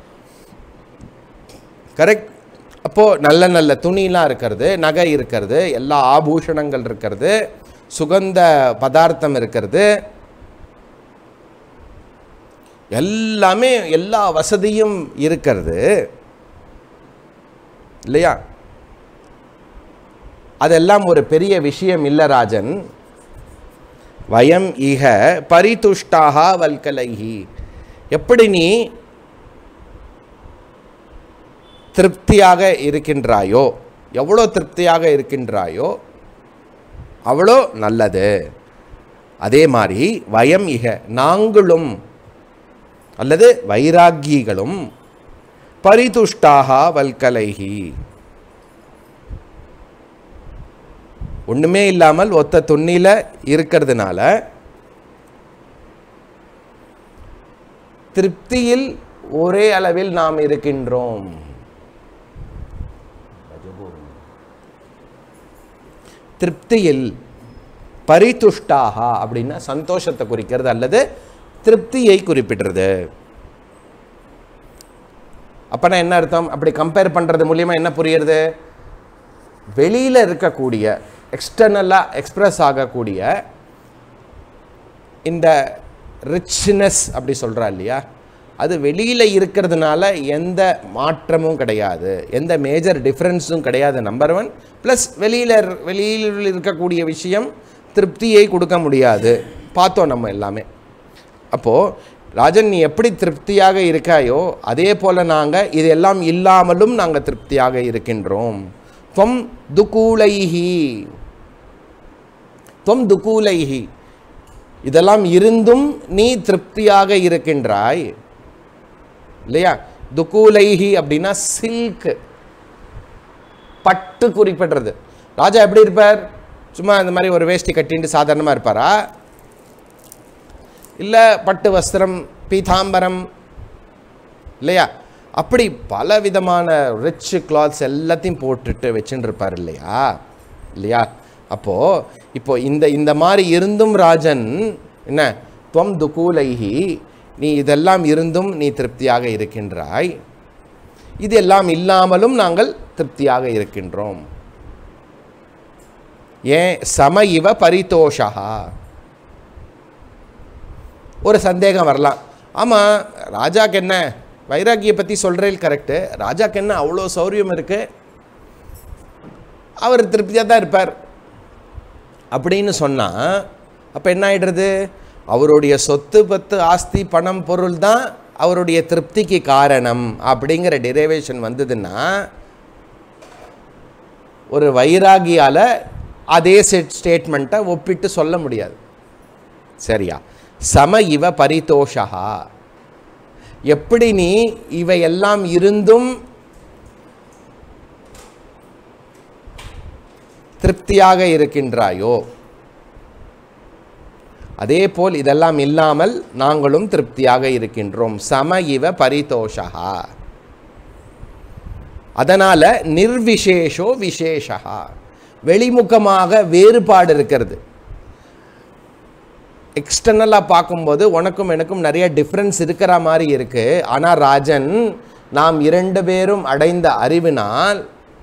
கரெக்ட் அப்போது நல்ல நல்ல துணிலாம் இருக்கிறது நகை இருக்கிறது எல்லா ஆபூஷணங்கள் இருக்கிறது சுகந்த பதார்த்தம் இருக்கிறது எல்லாமே எல்லா வசதியும் இருக்கிறது இல்லையா அதெல்லாம் ஒரு பெரிய விஷயம் இல்லை ராஜன் வயம் இக பரிதுஷ்டாக வல்கலைஹி எப்படி நீ திருப்தியாக இருக்கின்றாயோ எவ்வளோ திருப்தியாக இருக்கின்றாயோ அவ்வளோ நல்லது அதே மாதிரி வயம் இக நாங்களும் அல்லது வைராக்கிகளும் பரிதுஷ்டாக வல்கலைஹி ஒன்றுமே இல்லாமல் ஒத்த துணியில் இருக்கிறதுனால திருப்தியில் ஒரே அளவில் நாம் இருக்கின்றோம் திருப்தியில் பரிதுஷ்டாக அப்படின்னா சந்தோஷத்தை குறிக்கிறது அல்லது திருப்தியை குறிப்பிடுறது அப்பனா என்ன அர்த்தம் அப்படி கம்பேர் பண்ணுறது மூலியமா என்ன புரியுறது வெளியில் இருக்கக்கூடிய எக்ஸ்டர்னலாக எக்ஸ்பிரஸ் ஆகக்கூடிய இந்த ரிச்னஸ் அப்படி சொல்கிறா இல்லையா அது வெளியில் இருக்கிறதுனால எந்த மாற்றமும் கிடையாது எந்த மேஜர் டிஃப்ரென்ஸும் கிடையாது நம்பர் ஒன் ப்ளஸ் வெளியில் வெளியில் இருக்கக்கூடிய விஷயம் திருப்தியை கொடுக்க முடியாது பார்த்தோம் நம்ம எல்லாமே அப்போது ராஜன் நீ எப்படி திருப்தியாக இருக்காயோ அதே போல் நாங்கள் இதெல்லாம் இல்லாமலும் நாங்கள் திருப்தியாக இருக்கின்றோம் துவம் துக்கூலைஹி துவம் துக்கூலைஹி இதெல்லாம் இருந்தும் நீ திருப்தியாக இருக்கின்றாய் இல்லையா துக்கூலைஹி அப்படின்னா சில்க் பட்டு குறிப்பிடுறது ராஜா எப்படி இருப்பார் சும்மா இந்த மாதிரி ஒரு வேஷ்டி கட்டிட்டு சாதாரணமாக இருப்பாரா இல்லை பட்டு வஸ்திரம் பீதாம்பரம் இல்லையா அப்படி பல விதமான ரிச் கிளாத்ஸ் எல்லாத்தையும் போட்டுட்டு வச்சுட்டு இருப்பார் இல்லையா இல்லையா அப்போது இப்போ இந்த இந்த மாதிரி இருந்தும் ராஜன் என்ன துவம் துகூலைஹி நீ இதெல்லாம் இருந்தும் நீ திருப்தியாக இருக்கின்றாய் இது எல்லாம் இல்லாமலும் நாங்கள் திருப்தியாக இருக்கின்றோம் ஏன் சம இவ பரிதோஷா ஒரு சந்தேகம் வரலாம் ஆமாம் ராஜாக்கு என்ன வைராகியை பற்றி சொல்கிறேன் கரெக்டு ராஜாக்கு என்ன அவ்வளோ சௌரியம் இருக்குது அவர் திருப்தியாக தான் இருப்பார் அப்படின்னு சொன்னால் அப்போ என்ன ஆயிடுறது அவருடைய சொத்து பத்து ஆஸ்தி பணம் பொருள் தான் அவருடைய திருப்திக்கு காரணம் அப்படிங்கிற டெரிவேஷன் வந்ததுன்னா ஒரு வைராகியால் அதே செட் ஸ்டேட்மெண்ட்டை ஒப்பிட்டு சொல்ல முடியாது சரியா சம இவ பரிதோஷா எப்படி நீ இவையெல்லாம் இருந்தும் திருப்தியாக இருக்கின்றாயோ அதே போல் இதெல்லாம் இல்லாமல் நாங்களும் திருப்தியாக இருக்கின்றோம் சம இவ பரிதோஷா அதனால் நிர்விசேஷோ விசேஷா வெளிமுகமாக வேறுபாடு இருக்கிறது எக்ஸ்டர்னலாக பார்க்கும்போது உனக்கும் எனக்கும் நிறைய டிஃப்ரென்ஸ் இருக்கிற மாதிரி இருக்குது ஆனால் ராஜன் நாம் இரண்டு பேரும் அடைந்த அறிவினால்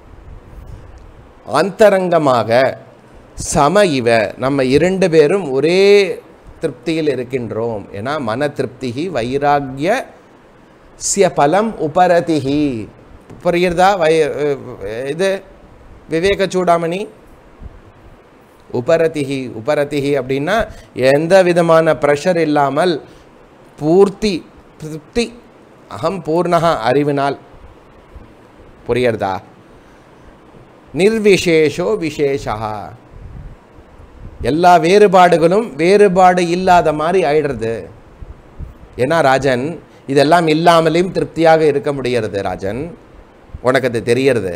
அந்தரங்கமாக சம இவ நம்ம இரண்டு பேரும் ஒரே திருப்தியில் இருக்கின்றோம் ஏன்னா மன திருப்திகி வைராகிய சிய பலம் உபரதிகி புரியுறதா வை இது விவேக சூடாமணி உபரதிகி உபரதிகி அப்படின்னா எந்த விதமான ப்ரெஷர் இல்லாமல் பூர்த்தி திருப்தி அகம் பூர்ணகா அறிவினால் புரியுறதா நிர்விசேஷோ விசேஷா எல்லா வேறுபாடுகளும் வேறுபாடு இல்லாத மாதிரி ஆயிடுறது ஏன்னா ராஜன் இதெல்லாம் இல்லாமலேயும் திருப்தியாக இருக்க முடியறது ராஜன் உனக்கு அது தெரியறது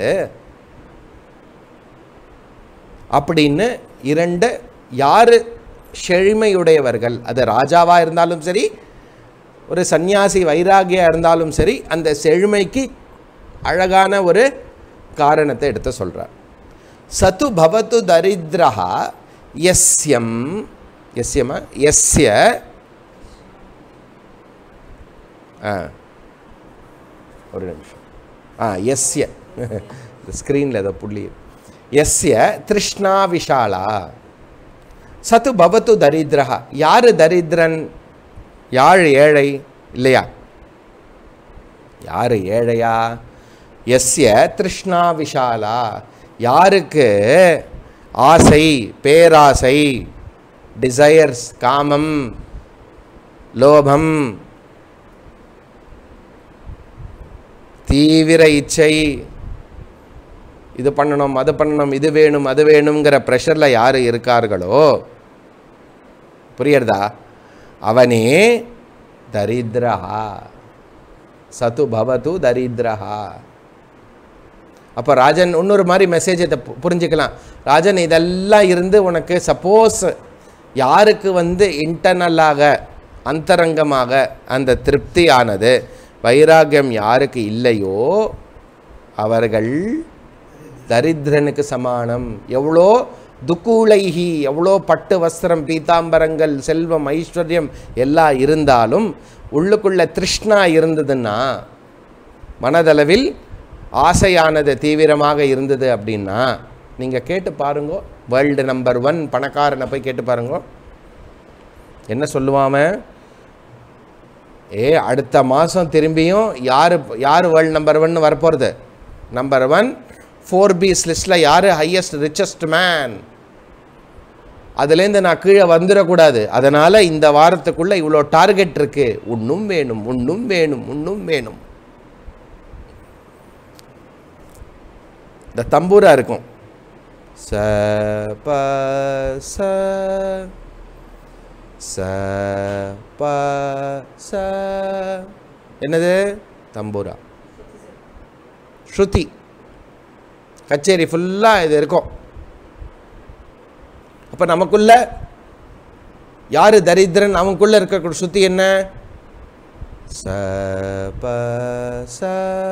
அப்படின்னு இரண்டு யார் செழுமையுடையவர்கள் அது ராஜாவாக இருந்தாலும் சரி ஒரு சந்நியாசி வைராகியா இருந்தாலும் சரி அந்த செழுமைக்கு அழகான ஒரு காரணத்தை எடுத்து சொல்கிறார் சத்து பவத்து தரித்ரஹா எஸ்யம் எஸ்யமா எஸ்ய ஆ ஒரு நிமிஷம் ஆ எஸ்ய ஸ்க்ரீனில் ஏதோ புள்ளி எஸ்ய திருஷ்ணா விஷாலா சத்து பவத்து தரித்ரஹா யார் தரித்திரன் யார் ஏழை இல்லையா யார் ஏழையா எஸ்ய திருஷ்ணா விஷாலா யாருக்கு ஆசை பேராசை டிசையர்ஸ் காமம் லோபம் தீவிர இச்சை இது பண்ணணும் அது பண்ணணும் இது வேணும் அது வேணுங்கிற ப்ரெஷரில் யார் இருக்கார்களோ புரியுறதா அவனே தரித்ரஹா சத்து பவது தரித்ரஹா அப்போ ராஜன் இன்னொரு மாதிரி மெசேஜை புரிஞ்சுக்கலாம் ராஜன் இதெல்லாம் இருந்து உனக்கு சப்போஸ் யாருக்கு வந்து இன்டர்னலாக அந்தரங்கமாக அந்த திருப்தியானது வைராகியம் யாருக்கு இல்லையோ அவர்கள் தரித்திரனுக்கு சமானம் எவ்வளோ துக்கூளைகி எவ்வளோ பட்டு வஸ்திரம் பீதாம்பரங்கள் செல்வம் ஐஸ்வர்யம் எல்லாம் இருந்தாலும் உள்ளுக்குள்ள திருஷ்ணா இருந்ததுன்னா மனதளவில் ஆசையானது தீவிரமாக இருந்தது அப்படின்னா நீங்கள் கேட்டு பாருங்கோ வேர்ல்டு நம்பர் ஒன் பணக்காரனை போய் கேட்டு பாருங்கோ என்ன சொல்லுவாம ஏ அடுத்த மாதம் திரும்பியும் யார் யார் வேர்ல்டு நம்பர் ஒன் வரப்போகிறது நம்பர் ஒன் ஃபோர் பீஸ் லிஸ்ட்டில் யார் ஹையஸ்ட் ரிச்சஸ்ட் மேன் அதுலேருந்து நான் கீழே வந்துடக்கூடாது அதனால் இந்த வாரத்துக்குள்ளே இவ்வளோ டார்கெட் இருக்குது உன்னும் வேணும் உன்னும் வேணும் உன்னும் வேணும் இந்த தம்பூரா இருக்கும் ச ப ச ச ப ச என்னது தம்பூரா ஸ்ருதி கச்சேரி ஃபுல்லாக இது இருக்கும் அப்போ நமக்குள்ள யார் தரித்திரன் அவனுக்குள்ள இருக்க சுத்தி என்ன ச ப ச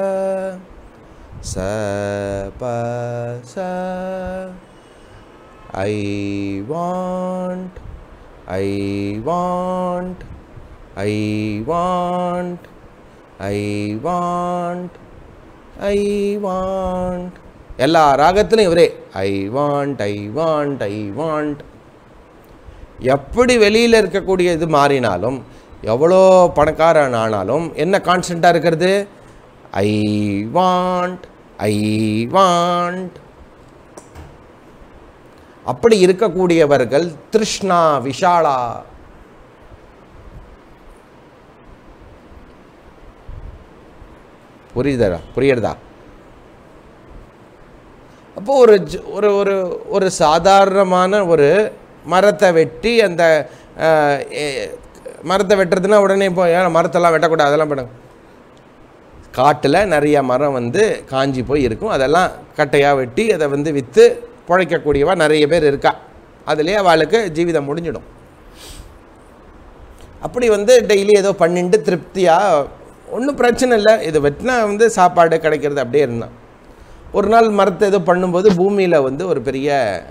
ச ப ச I want I want I want I want I want எல்லா ராகத்திலும் இவரே I want I want I want எப்படி வெளியில் இருக்கக்கூடிய இது மாறினாலும் எவ்வளோ பணக்காரன் ஆனாலும் என்ன கான்ஸ்டண்ட்டாக இருக்கிறது ஐ வாண்ட் ஐ வாண்ட் அப்படி இருக்கக்கூடியவர்கள் திருஷ்ணா விஷாலா புரியுதா புரியுறதா அப்போ ஒரு ஜ- ஒரு ஒரு ஒரு சாதாரணமான ஒரு மரத்தை வெட்டி அந்த அஹ், எ- மரத்தை வெட்டுறதுன்னா உடனே இப்போ ஏன் மரத்தெல்லாம் வெட்டக்கூடாது அதெல்லாம் பண்ணுங்க காட்டில் நிறைய மரம் வந்து காஞ்சி போய் இருக்கும் அதெல்லாம் கட்டையாக வெட்டி அதை வந்து விற்று பிழைக்கக்கூடியவா நிறைய பேர் இருக்கா அதுலேயே அவளுக்கு ஜீவிதம் முடிஞ்சிடும் அப்படி வந்து டெய்லி ஏதோ பண்ணிட்டு திருப்தியாக ஒன்றும் பிரச்சனை இல்லை இது வெட்டினா வந்து சாப்பாடு கிடைக்கிறது அப்படியே இருந்தான் ஒரு நாள் மரத்தை ஏதோ பண்ணும்போது பூமியில் வந்து ஒரு பெரிய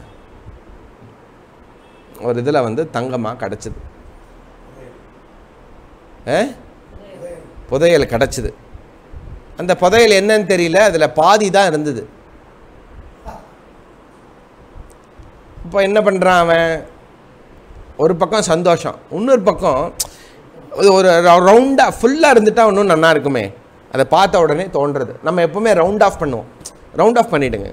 ஒரு இதில் வந்து தங்கமாக கிடச்சிது ஆ புதையல் கிடச்சிது அந்த புதையல் என்னன்னு தெரியல அதில் பாதி தான் இருந்தது இப்போ என்ன பண்ணுறான் அவன் ஒரு பக்கம் சந்தோஷம் இன்னொரு பக்கம் இது ஒரு ரவுண்டாக ஃபுல்லாக இருந்துட்டா இன்னும் நல்லா இருக்குமே அதை பார்த்த உடனே தோன்றுறது நம்ம எப்பவுமே ரவுண்ட் ஆஃப் பண்ணுவோம் ரவுண்ட் ஆஃப் பண்ணிவிடுங்க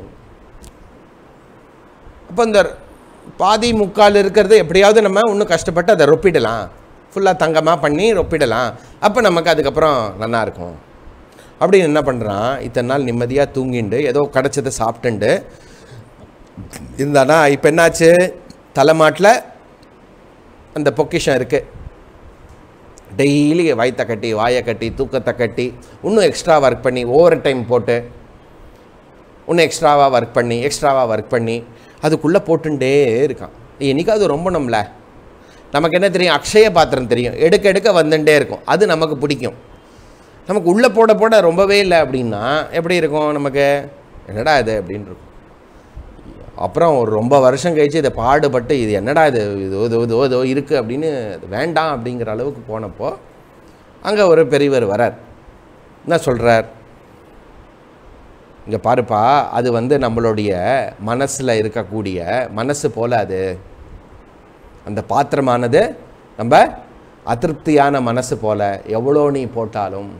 அப்போ இந்த பாதி முக்கால் இருக்கிறது எப்படியாவது நம்ம இன்னும் கஷ்டப்பட்டு அதை ரொப்பிடலாம் ஃபுல்லாக தங்கமாக பண்ணி ரொப்பிடலாம் அப்போ நமக்கு அதுக்கப்புறம் நல்லா இருக்கும் அப்படின்னு என்ன பண்ணுறான் இத்தனை நாள் நிம்மதியாக தூங்கிண்டு ஏதோ கிடச்சதை சாப்பிட்டுண்டு இருந்தானா இப்போ என்னாச்சு தலைமாட்டில் அந்த பொக்கிஷம் இருக்குது டெய்லி வயிற்றை கட்டி வாயை கட்டி தூக்கத்தை கட்டி இன்னும் எக்ஸ்ட்ரா ஒர்க் பண்ணி ஓவர் டைம் போட்டு இன்னும் எக்ஸ்ட்ராவாக ஒர்க் பண்ணி எக்ஸ்ட்ராவாக ஒர்க் பண்ணி அதுக்குள்ளே போட்டுட்டே இருக்கான் என்னைக்காவது ரொம்ப நம்மள நமக்கு என்ன தெரியும் அக்ஷய பாத்திரம் தெரியும் எடுக்க எடுக்க வந்துட்டே இருக்கும் அது நமக்கு பிடிக்கும் நமக்கு உள்ளே போட போட ரொம்பவே இல்லை அப்படின்னா எப்படி இருக்கும் நமக்கு என்னடா இது அப்படின்னு இருக்கும் அப்புறம் ஒரு ரொம்ப வருஷம் கழிச்சு இதை பாடுபட்டு இது என்னடா இது இதோ இதோ இதோ இதோ இருக்குது அப்படின்னு இது வேண்டாம் அப்படிங்கிற அளவுக்கு போனப்போ அங்கே ஒரு பெரியவர் வரார் என்ன சொல்கிறார் இங்கே பாருப்பா அது வந்து நம்மளுடைய மனசில் இருக்கக்கூடிய மனசு போல அது அந்த பாத்திரமானது நம்ம அதிருப்தியான மனசு போல எவ்வளோ நீ போட்டாலும்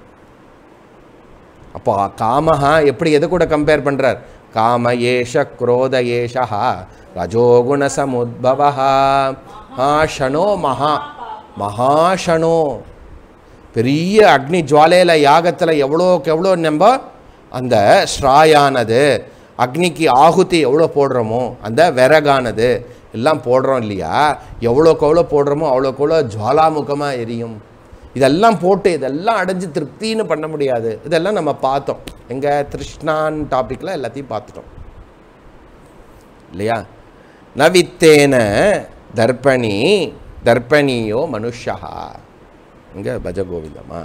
அப்போ காமஹா எப்படி எது கூட கம்பேர் பண்ணுறார் காம ஏஷ குரோத ஏஷா ரஜோகுண சமுத்பவா ஷனோ மகா மகாஷனோ பெரிய அக்னி ஜுவாலையில் யாகத்தில் எவ்வளோக்கு எவ்வளோ நம்ம அந்த ஸ்ராயானது அக்னிக்கு ஆகுதி எவ்வளோ போடுறோமோ அந்த விறகானது எல்லாம் போடுறோம் இல்லையா எவ்வளோக்கு எவ்வளோ போடுறோமோ அவ்வளோக்கு எவ்வளோ ஜுவாலாமுகமாக எரியும் இதெல்லாம் போட்டு இதெல்லாம் அடைஞ்சு திருப்தின்னு பண்ண முடியாது இதெல்லாம் நம்ம பார்த்தோம் எங்கள் திருஷ்ணான் டாப்பிக்கில் எல்லாத்தையும் பார்த்துட்டோம் இல்லையா நவித்தேன தர்ப்பணி தர்ப்பணியோ மனுஷா இங்கே பஜகோவிந்தமா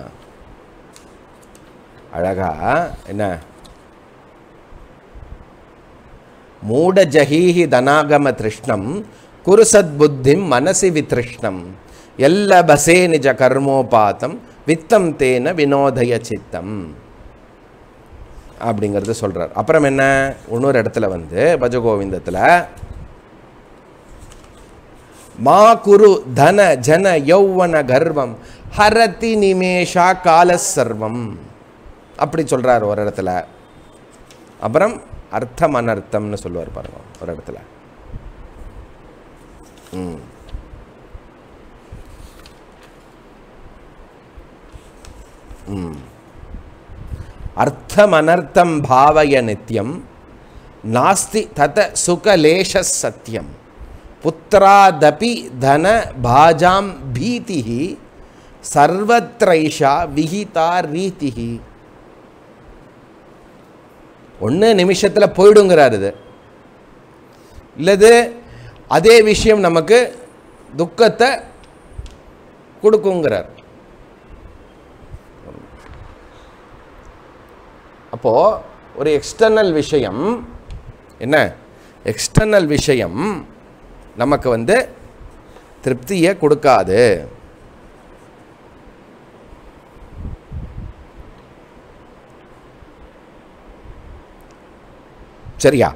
அழகா என்ன மூட ஜஹீஹி தனாகம திருஷ்ணம் குரு சத்புத்திம் மனசி வித்ருஷ்ணம் எல்ல பசே நிஜ கர்மோபாத்தம் வித்தம் தேன வினோதய சித்தம் அப்படிங்கிறது சொல்றார் அப்புறம் என்ன இன்னொரு இடத்துல வந்து பஜகோவிந்தத்தில் மா குரு தன ஜன யௌவன கர்வம் ஹரதி நிமேஷா கால சர்வம் அப்படி சொல்றார் ஒரு இடத்துல அப்புறம் அர்த்தம் அனர்த்தம்னு சொல்லுவார் பாருங்க ஒரு இடத்துல ம் ம் அர்த்தம் அனர்த்தம் பாவய நித்யம் நாஸ்தி தத சுகலேஷ சத்தியம் புத்திராதபி தன பாஜாம் பீதி சர்வத்ரைஷா விகிதா ரீதிஹி ஒன்று நிமிஷத்தில் போயிடுங்கிறார் இது இல்லது அதே விஷயம் நமக்கு துக்கத்தை கொடுக்குங்கிறார் அப்போது ஒரு எக்ஸ்டர்னல் விஷயம் என்ன எக்ஸ்டர்னல் விஷயம் நமக்கு வந்து திருப்தியை கொடுக்காது சரியா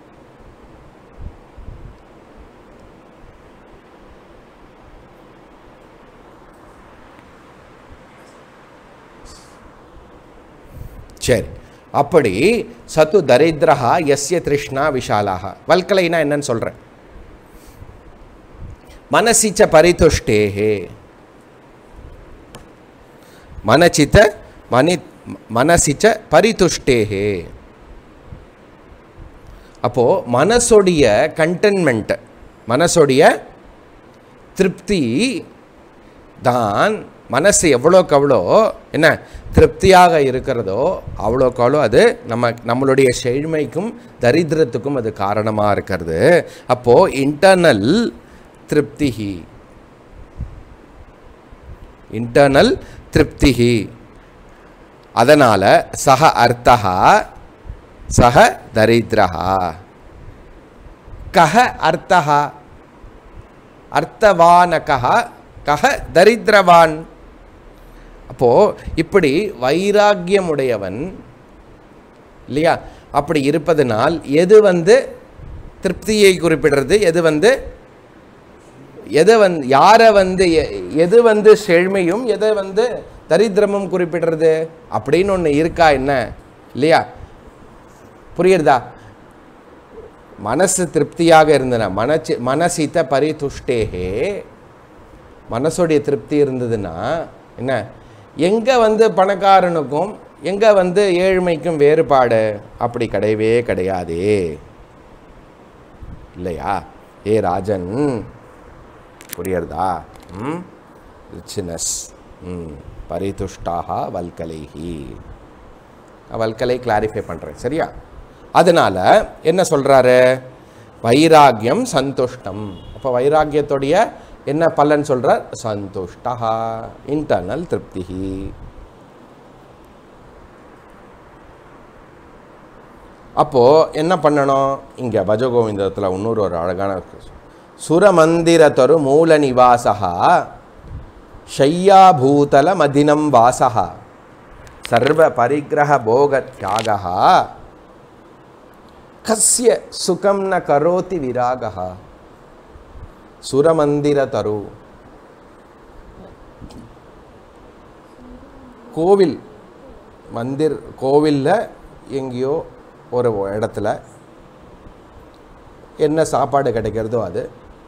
சரி அப்படி சத்து தரித்திரஹா எஸ்ய திருஷ்ணா விஷாலாக வல்கலைனா என்னன்னு சொல்கிறேன் மனசிச்ச பரிதுஷ்டேஹே மனசித்த மனி மனசிச்ச பரிதுஷ்டேஹே அப்போது மனசோடைய கண்டென்மெண்ட் மனசோடைய திருப்தி தான் மனசு எவ்வளோக்கு அவ்வளோ என்ன திருப்தியாக இருக்கிறதோ அவ்வளோக்கு அவ்வளோ அது நம்ம நம்மளுடைய செழுமைக்கும் தரித்திரத்துக்கும் அது காரணமாக இருக்கிறது அப்போது இன்டர்னல் திருப்திஹி இன்டர்னல் திருப்திஹி அதனால் சக அர்த்தா சக தரித்திரஹா கஹ அர்த்தா அர்த்தவானகः கஹ தரித்திரவான் அப்போது இப்படி வைராக்கியமுடையவன் இல்லையா அப்படி இருப்பதனால் எது வந்து திருப்தியை குறிப்பிடுறது எது வந்து எதை வந் யாரை வந்து எ- எது வந்து செழுமையும் எதை வந்து தரித்திரமும் குறிப்பிடுறது அப்படின்னு ஒன்று இருக்கா என்ன இல்லையா புரியுறதா மனசு திருப்தியாக இருந்தன மனச்சி மனசித்த பரிதுஷ்டேகே மனசுடைய திருப்தி இருந்ததுன்னா என்ன எங்கே வந்து பணக்காரனுக்கும் எங்கே வந்து ஏழ்மைக்கும் வேறுபாடு அப்படி கிடையவே கிடையாதே இல்லையா ஏ ராஜன் புரியுறதா ம் ரிச்னஸ் ம் பரிதுஷ்டாக வல்கலைஹி வல்கலை கிளாரிஃபை பண்ணுறேன் சரியா அதனால் என்ன சொல்கிறாரு வைராக்கியம் சந்துஷ்டம் அப்போ வைராக்கியத்துடைய என்ன பலன் சொல்கிறார் சந்துஷ்டா இன்டர்னல் திருப்திஹி அப்போது என்ன பண்ணணும் இங்கே பஜகோவிந்தத்தில் இன்னொரு ஒரு அழகான சுரமந்திரத்தரு மூல நிவாசா ஷய்யாபூதல மதினம் வாசா சர்வ பரிகிரக போக தியாகः கஸ்ய சுகம் ந கரோதி விராகः சுரமந்திரதரு கோவில் மந்திர் கோவிலில் எங்கேயோ ஒரு இடத்துல என்ன சாப்பாடு கிடைக்கிறதோ அது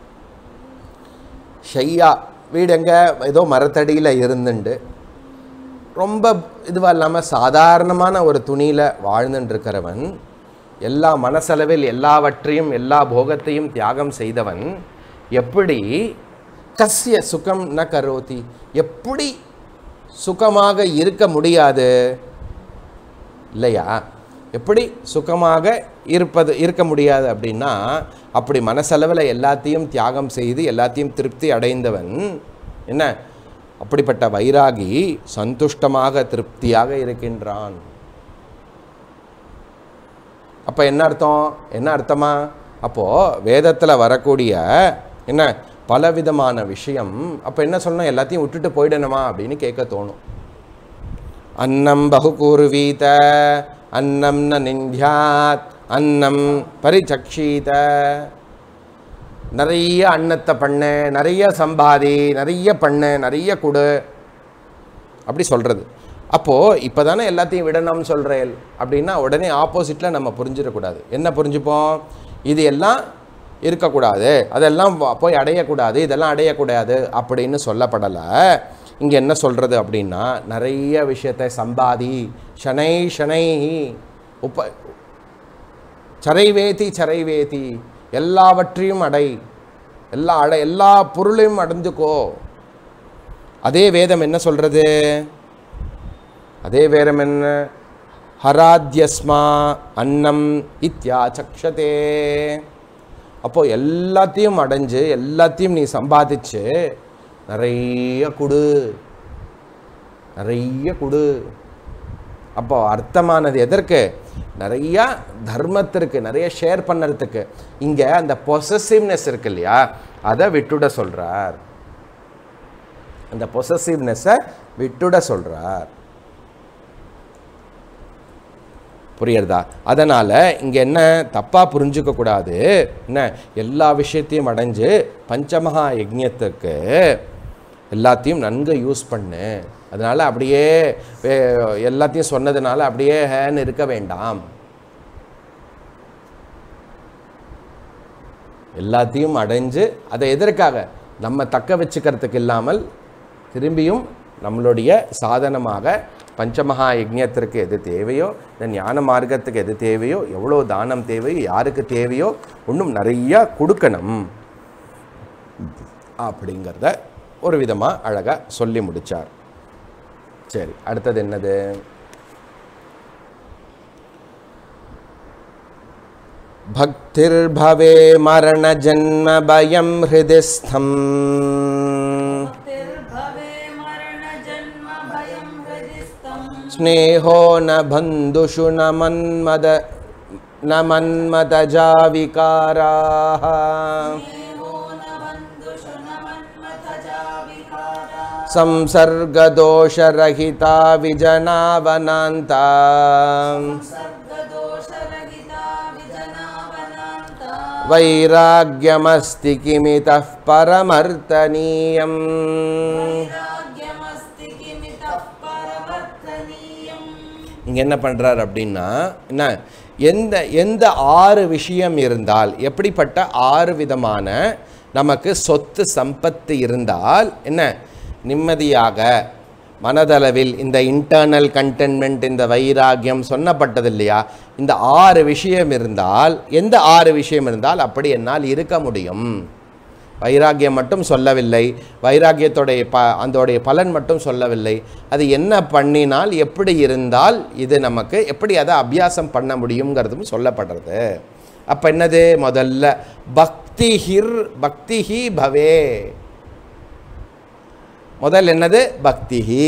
ஷையா வீடு எங்கே ஏதோ மரத்தடியில் இருந்துண்டு ரொம்ப இதுவாக இல்லாமல் சாதாரணமான ஒரு துணியில் வாழ்ந்துட்டுருக்கிறவன் எல்லா மனசளவில் எல்லாவற்றையும் எல்லா போகத்தையும் தியாகம் செய்தவன் எப்படி கஸ்ய சுகம் ந கரோதி எப்படி சுகமாக இருக்க முடியாது இல்லையா எப்படி சுகமாக இருப்பது இருக்க முடியாது அப்படின்னா அப்படி மனசளவில் எல்லாத்தையும் தியாகம் செய்து எல்லாத்தையும் திருப்தி அடைந்தவன் என்ன அப்படிப்பட்ட வைராகி சந்துஷ்டமாக திருப்தியாக இருக்கின்றான் அப்போ என்ன அர்த்தம் என்ன அர்த்தமா அப்போது வேதத்தில் வரக்கூடிய என்ன பலவிதமான விஷயம் அப்போ என்ன சொல்லணும் எல்லாத்தையும் விட்டுட்டு போயிடணுமா அப்படின்னு கேட்க தோணும் அன்னம் பகுகூர்வீத அன்னம் ந நிந்தியாத் அன்னம் பரிச்சக்ஷீத நிறைய அன்னத்தை பண்ணு நிறைய சம்பாதி நிறைய பண்ணு நிறைய கொடு அப்படி சொல்கிறது அப்போது இப்போ தானே எல்லாத்தையும் விடணும்னு சொல்கிறேன் அப்படின்னா உடனே ஆப்போசிட்டில் நம்ம புரிஞ்சிடக்கூடாது என்ன புரிஞ்சுப்போம் இது எல்லாம் இருக்கக்கூடாது அதெல்லாம் வ- போய் அடையக்கூடாது இதெல்லாம் அடையக்கூடாது அப்படின்னு சொல்லப்படலை இங்கே என்ன சொல்கிறது அப்படின்னா நிறைய விஷயத்தை சம்பாதி ஷனை ஷனை உப்ப சரைவேதி சரைவேதி எல்லாவற்றையும் அடை எல்லா அடை எல்லா பொருளையும் அடைஞ்சுக்கோ அதே வேதம் என்ன சொல்கிறது அதே வேதம் என்ன ஹராத்யஸ்மா அன்னம் இத்யா சக்ஷதே அப்போது எல்லாத்தையும் அடைஞ்சு எல்லாத்தையும் நீ சம்பாதிச்சு நிறைய கொடு நிறைய கொடு அப்போ அர்த்தமானது எதற்கு நிறையா தர்மத்திற்கு நிறைய ஷேர் பண்ணுறதுக்கு இங்கே அந்த பொசசிவ்னஸ் இருக்கு இல்லையா அதை விட்டுட சொல்கிறார் அந்த பொசசிவ்னஸை விட்டுட சொல்கிறார் புரியுறதா அதனால் இங்கே என்ன தப்பாக புரிஞ்சுக்க கூடாது என்ன எல்லா விஷயத்தையும் அடைஞ்சு பஞ்சமகா யஜ்ஞத்துக்கு எல்லாத்தையும் நன்கு யூஸ் பண்ணு அதனால் அப்படியே வே- எல்லாத்தையும் சொன்னதுனால அப்படியே ஹேன்னு இருக்க வேண்டாம் எல்லாத்தையும் அடைஞ்சு அதை எதற்காக நம்ம தக்க வச்சுக்கிறதுக்கு இல்லாமல் திரும்பியும் நம்மளுடைய சாதனமாக பஞ்சமகா யஜ்ஞத்திற்கு எது தேவையோ இந்த ஞான மார்க்கத்துக்கு எது தேவையோ எவ்வளோ தானம் தேவையோ யாருக்கு தேவையோ இன்னும் நிறையா கொடுக்கணும் அப்படிங்கிறத ஒரு விதமாக அழகாக சொல்லி முடிச்சார் சரி அடுத்தது என்னது भक्तिर्भवे मरणजन्मभयं हृदि स्थम् भक्तिर्भवे मरणजन्मभयं हृदिस्थम् स्नेहो न बन्धुषु न मन्मद न मन्मदजाविकाराः स्नेहो न बन्धुषु न मन्मथजा विकारा संसर्गदोषरहिता विजनावनान्ता सर्गदोषरहिता विजनावनान्ता वैराग्यमस्ति किमितः परमर्तनीयम् वैराग्यमस्ति किमितः परवर्तनीयम् இங்கே என்ன பண்ணுறார் அப்படின்னா என்ன எந்த எந்த ஆறு விஷயம் இருந்தால் எப்படிப்பட்ட ஆறு விதமான நமக்கு சொத்து சம்பத்து இருந்தால் என்ன நிம்மதியாக மனதளவில் இந்த இன்டர்னல் கண்டென்மெண்ட் இந்த வைராகியம் சொன்னப்பட்டது இல்லையா இந்த ஆறு விஷயம் இருந்தால் எந்த ஆறு விஷயம் இருந்தால் அப்படி என்னால் இருக்க முடியும் வைராகியம் மட்டும் சொல்லவில்லை வைராகியத்தோடைய ப அதோடைய பலன் மட்டும் சொல்லவில்லை அது என்ன பண்ணினால் எப்படி இருந்தால் இது நமக்கு எப்படி அதை அபியாசம் பண்ண முடியுங்கிறதும் சொல்லப்படுறது அப்போ என்னது முதல்ல பக்திஹிர் பக்திஹி பவே முதல் என்னது பக்திஹி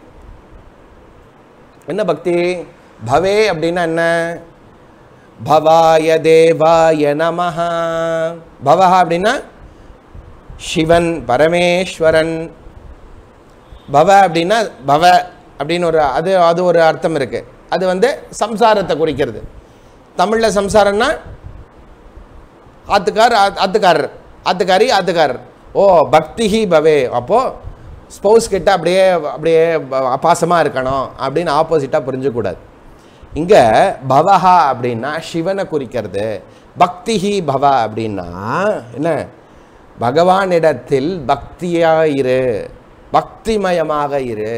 என்ன பக்தி பவே அப்படின்னா என்ன பவாய தேவாய நமஹ பவஹ அப்படின்னா சிவன் பரமேஸ்வரன் பவ அப்படின்னா பவ அப்படின்னு ஒரு அது அது ஒரு அர்த்தம் இருக்குது அது வந்து சம்சாரத்தை குறிக்கிறது தமிழில் சம்சாரம்னா ஆத்துக்கார் ஆத்- ஆத்துக்காரர் ஆத்துக்காரி ஆத்துக்காரர் ஓ பக்திஹி பவே அப்போது ஸ்பௌஸ் கிட்ட அப்படியே அப்படியே பாசமாக இருக்கணும் அப்படின்னு ஆப்போசிட்டாக புரிஞ்சக்கூடாது இங்கே பவஹா அப்படின்னா சிவனை குறிக்கிறது பக்திஹி பவ அப்படின்னா என்ன பகவானிடத்தில் பக்தியாக இரு பக்திமயமாக இரு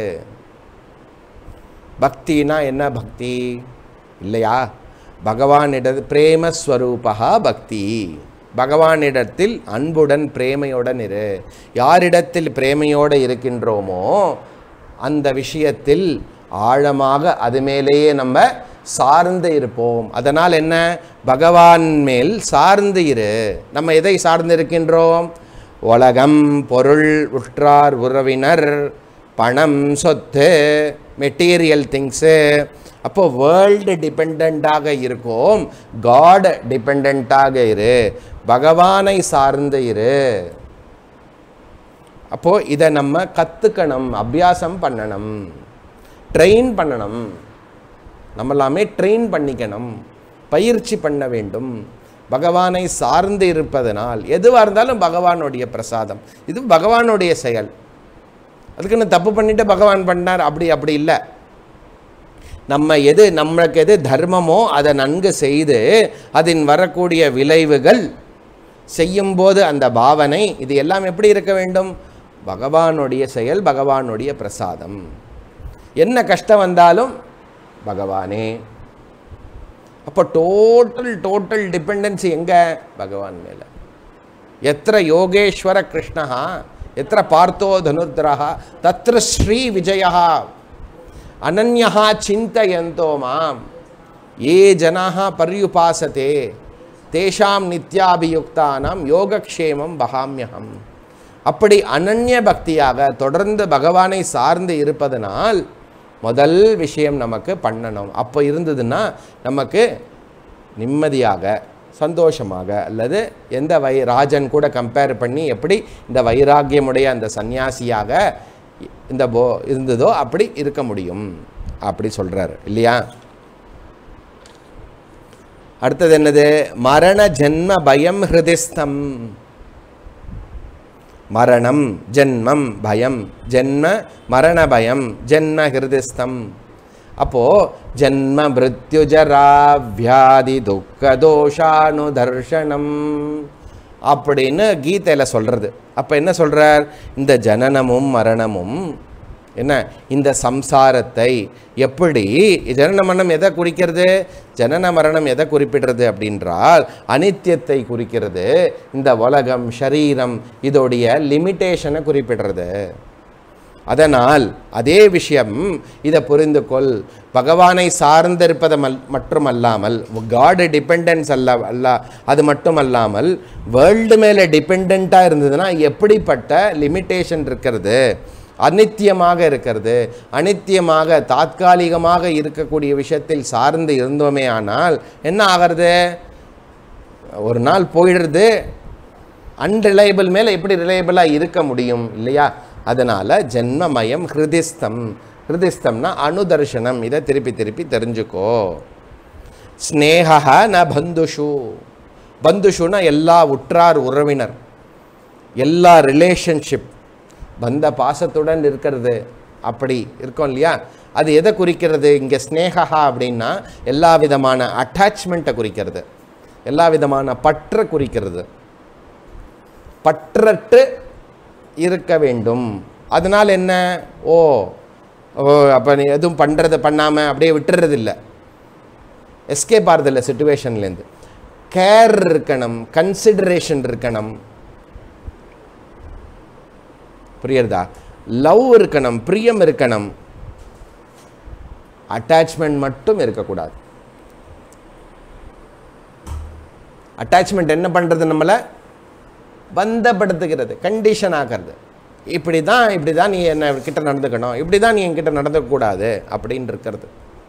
பக்தினா என்ன பக்தி இல்லையா பகவானிட பிரேமஸ்வரூபா பக்தி பகவானிடத்தில் அன்புடன் பிரேமையுடன் இரு யாரிடத்தில் பிரேமையோடு இருக்கின்றோமோ அந்த விஷயத்தில் ஆழமாக அது மேலேயே நம்ம சார்ந்து இருப்போம் அதனால் என்ன பகவான் மேல் சார்ந்து இரு நம்ம எதை சார்ந்து இருக்கின்றோம் உலகம் பொருள் உற்றார் உறவினர் பணம் சொத்து மெட்டீரியல் திங்ஸு அப்போ வேர்ல்டு டிபெண்ட்டாக இருக்கோம் காட் டிபெண்ட்டாக இரு பகவானை சார்ந்து இரு அப்போது இதை நம்ம கற்றுக்கணும் அபியாசம் பண்ணணும் ட்ரெயின் பண்ணணும் நம்ம எல்லாமே ட்ரெயின் பண்ணிக்கணும் பயிற்சி பண்ண வேண்டும் பகவானை சார்ந்து இருப்பதனால் எதுவாக இருந்தாலும் பகவானுடைய பிரசாதம் இது பகவானுடைய செயல் அதுக்குன்னு தப்பு பண்ணிட்டு பகவான் பண்ணார் அப்படி அப்படி இல்லை நம்ம எது நம்மளுக்கு எது தர்மமோ அதை நன்கு செய்து அதின் வரக்கூடிய விளைவுகள் செய்யும்போது அந்த பாவனை இது எல்லாம் எப்படி இருக்க வேண்டும் பகவானுடைய செயல் பகவானுடைய பிரசாதம் என்ன கஷ்டம் வந்தாலும் பகவானே அப்போ டோட்டல் டோட்டல் டிபெண்டன்சி எங்கே பகவான் மேலே எத்திர யோகேஸ்வர கிருஷ்ணா எத்திர பார்த்தோ தனுர்தரः தத்திர ஸ்ரீ விஜயா அனன்யா சிந்தயந்தோ மாம் ஏ ஜனாः பர்யுபாசதே தேஷாம் நித்யாபியுக்தானாம் யோகக்ஷேமம் பகாமியகம் அப்படி அனன்ய பக்தியாக தொடர்ந்து பகவானை சார்ந்து இருப்பதனால் முதல் விஷயம் நமக்கு பண்ணணும் அப்போ இருந்ததுன்னா நமக்கு நிம்மதியாக சந்தோஷமாக அல்லது எந்த வை ராஜன் கூட கம்பேர் பண்ணி எப்படி இந்த வைராக்கியமுடைய அந்த சந்நியாசியாக இந்த போ இருந்ததோ அப்படி இருக்க முடியும் அப்படி சொல்கிறாரு இல்லையா அடுத்தது என்னது மரண ஜென்ம பயம் ஹிருதிஸ்தம் மரணம் ஜென்மம் பயம் ஜென்ம மரண பயம் ஜென்ம ஹிருதிஸ்தம் அப்போ ஜென்ம மிருத்யுஜரா வியாதி துக்க தோஷானு தர்ஷனம் அப்படின்னு கீதையில் சொல்கிறது அப்போ என்ன சொல்கிறார் இந்த ஜனனமும் மரணமும் என்ன இந்த சம்சாரத்தை எப்படி ஜனன மரணம் எதை குறிக்கிறது ஜனன மரணம் எதை குறிப்பிடுறது அப்படின்றால் அனித்தியத்தை குறிக்கிறது இந்த உலகம் ஷரீரம் இதோடைய லிமிட்டேஷனை குறிப்பிடுறது அதனால் அதே விஷயம் இதை புரிந்து கொள் பகவானை சார்ந்திருப்பது மல் மட்டுமல்லாமல் காடு டிபெண்டன்ஸ் அல்ல அல்ல அது மட்டுமல்லாமல் வேர்ல்டு மேலே டிபெண்ட்டாக இருந்ததுன்னா எப்படிப்பட்ட லிமிட்டேஷன் இருக்கிறது அனித்தியமாக இருக்கிறது அனித்தியமாக தாத்காலிகமாக இருக்கக்கூடிய விஷயத்தில் சார்ந்து இருந்தோமே ஆனால் என்ன ஆகிறது ஒரு நாள் போயிடுறது அன்ரிலையபிள் மேலே எப்படி ரிலையபிளாக இருக்க முடியும் இல்லையா அதனால் ஜென்மமயம் ஹிருதிஸ்தம் ஹிருதிஸ்தம்னா அனுதர்ஷனம் இதை திருப்பி திருப்பி தெரிஞ்சுக்கோ ஸ்னேகா ந பந்துஷு பந்துஷுனா எல்லா உற்றார் உறவினர் எல்லா ரிலேஷன்ஷிப் பந்த பாசத்துடன் இருக்கிறது அப்படி இருக்கோம் இல்லையா அது எதை குறிக்கிறது இங்கே ஸ்னேகா அப்படின்னா எல்லா விதமான அட்டாச்மெண்ட்டை குறிக்கிறது எல்லா விதமான பற்றை குறிக்கிறது பற்றற்று இருக்க வேண்டும் அதனால் என்ன ஓ ஓ அப்போ நீ எதுவும் பண்ணுறது பண்ணாமல் அப்படியே விட்டுறது இல்லை எஸ்கேப் ஆகிறதில்ல சுச்சுவேஷன்லேருந்து கேர் இருக்கணும் கன்சிடரேஷன் இருக்கணும் புரியுறதா லவ் இருக்கணும் பிரியம் இருக்கணும் அட்டாச்மெண்ட் மட்டும் இருக்கக்கூடாது அட்டாச்மெண்ட் என்ன பண்ணுறது நம்மளை பந்தப்படுத்துகிறது கண்டிஷன் ஆகிறது இப்படி தான் இப்படி தான் நீ என்ன கிட்ட நடந்துக்கணும் இப்படி தான் நீ என்கிட்ட நடந்துக்கக்கூடாது அப்படின்னு இருக்கிறது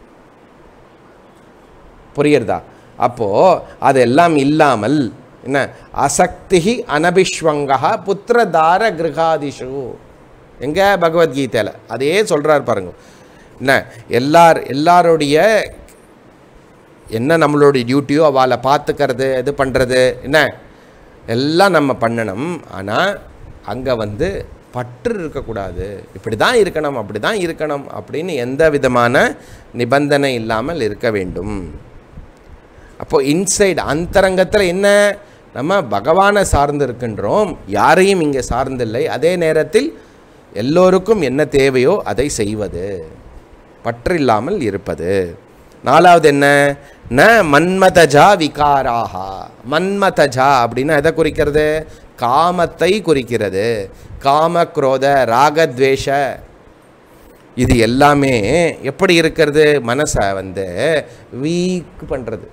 புரியுறதா அப்போது அதெல்லாம் இல்லாமல் என்ன அசக்தி அனபிஸ்வங்கா புத்திரதார கிரகாதிஷு எங்கே பகவத்கீதையில் அதே சொல்கிறார் பாருங்க என்ன எல்லார் எல்லாருடைய என்ன நம்மளுடைய டியூட்டியோ அவளை பார்த்துக்கிறது இது பண்ணுறது என்ன எல்லாம் நம்ம பண்ணணும் ஆனால் அங்கே வந்து பற்று இருக்கக்கூடாது இப்படி தான் இருக்கணும் அப்படி தான் இருக்கணும் அப்படின்னு எந்த விதமான நிபந்தனை இல்லாமல் இருக்க வேண்டும் அப்போ இன்சைடு அந்தரங்கத்தில் என்ன நம்ம பகவானை சார்ந்து இருக்கின்றோம் யாரையும் இங்கே சார்ந்தில்லை அதே நேரத்தில் எல்லோருக்கும் என்ன தேவையோ அதை செய்வது பற்றில்லாமல் இருப்பது நாலாவது என்ன ந மன்மதஜா விகாராகா மன்மதஜா அப்படின்னா எதை குறிக்கிறது காமத்தை குறிக்கிறது காம குரோத ராகத்வேஷ இது எல்லாமே எப்படி இருக்கிறது மனசை வந்து வீக் பண்ணுறது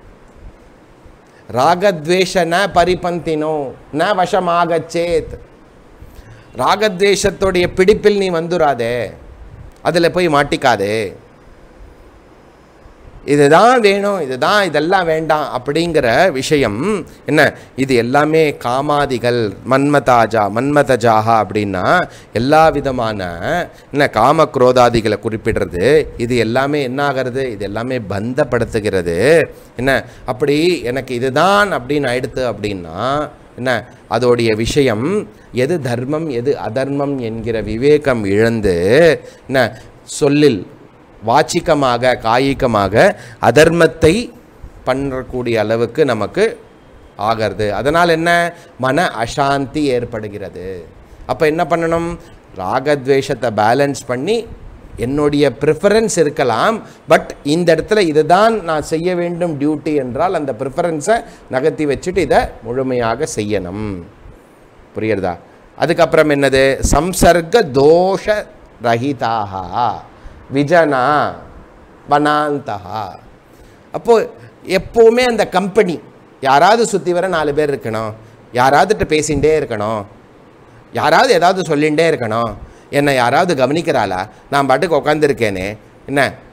ராகத்வேஷ ந பரிபந்தினோ ந வசமாகச்சேத் ராகத்வேஷத்தோடைய பிடிப்பில் நீ வந்துராதே அதில் போய் மாட்டிக்காதே இதுதான் வேணும் இதுதான் இதெல்லாம் வேண்டாம் அப்படிங்கிற விஷயம் என்ன இது எல்லாமே காமாதிகள் மன்மதாஜா மன்மதஜாகா அப்படின்னா எல்லா விதமான என்ன காம குரோதாதிகளை குறிப்பிடுறது இது எல்லாமே என்ன ஆகிறது இது எல்லாமே பந்தப்படுத்துகிறது என்ன அப்படி எனக்கு இதுதான் அப்படின்னு ஆயிடுத்து அப்படின்னா என்ன அதோடைய விஷயம் எது தர்மம் எது அதர்மம் என்கிற விவேகம் இழந்து என்ன சொல்லில் வாச்சிக்கமாக காயிக்கமாக அதர்மத்தை பண்ணக்கூடிய அளவுக்கு நமக்கு ஆகிறது அதனால் என்ன மன அசாந்தி ஏற்படுகிறது அப்போ என்ன பண்ணணும் ராகத்வேஷத்தை பேலன்ஸ் பண்ணி என்னுடைய ப்ரிஃபரன்ஸ் இருக்கலாம் பட் இந்த இடத்துல இதுதான் நான் செய்ய வேண்டும் டியூட்டி என்றால் அந்த ப்ரிஃபரன்ஸை நகர்த்தி வச்சுட்டு இதை முழுமையாக செய்யணும் புரியுறதா அதுக்கப்புறம் என்னது சம்சர்க தோஷ ரஹிதாக விஜனா வனாந்தகா அப்போது எப்போவுமே அந்த கம்பெனி யாராவது சுற்றி வர நாலு பேர் இருக்கணும் யாராவதுகிட்ட பேசிகிட்டே இருக்கணும் யாராவது ஏதாவது சொல்லிகிட்டே இருக்கணும் என்னை யாராவது கவனிக்கிறாளா நான் பாட்டுக்கு உட்காந்துருக்கேனே என்ன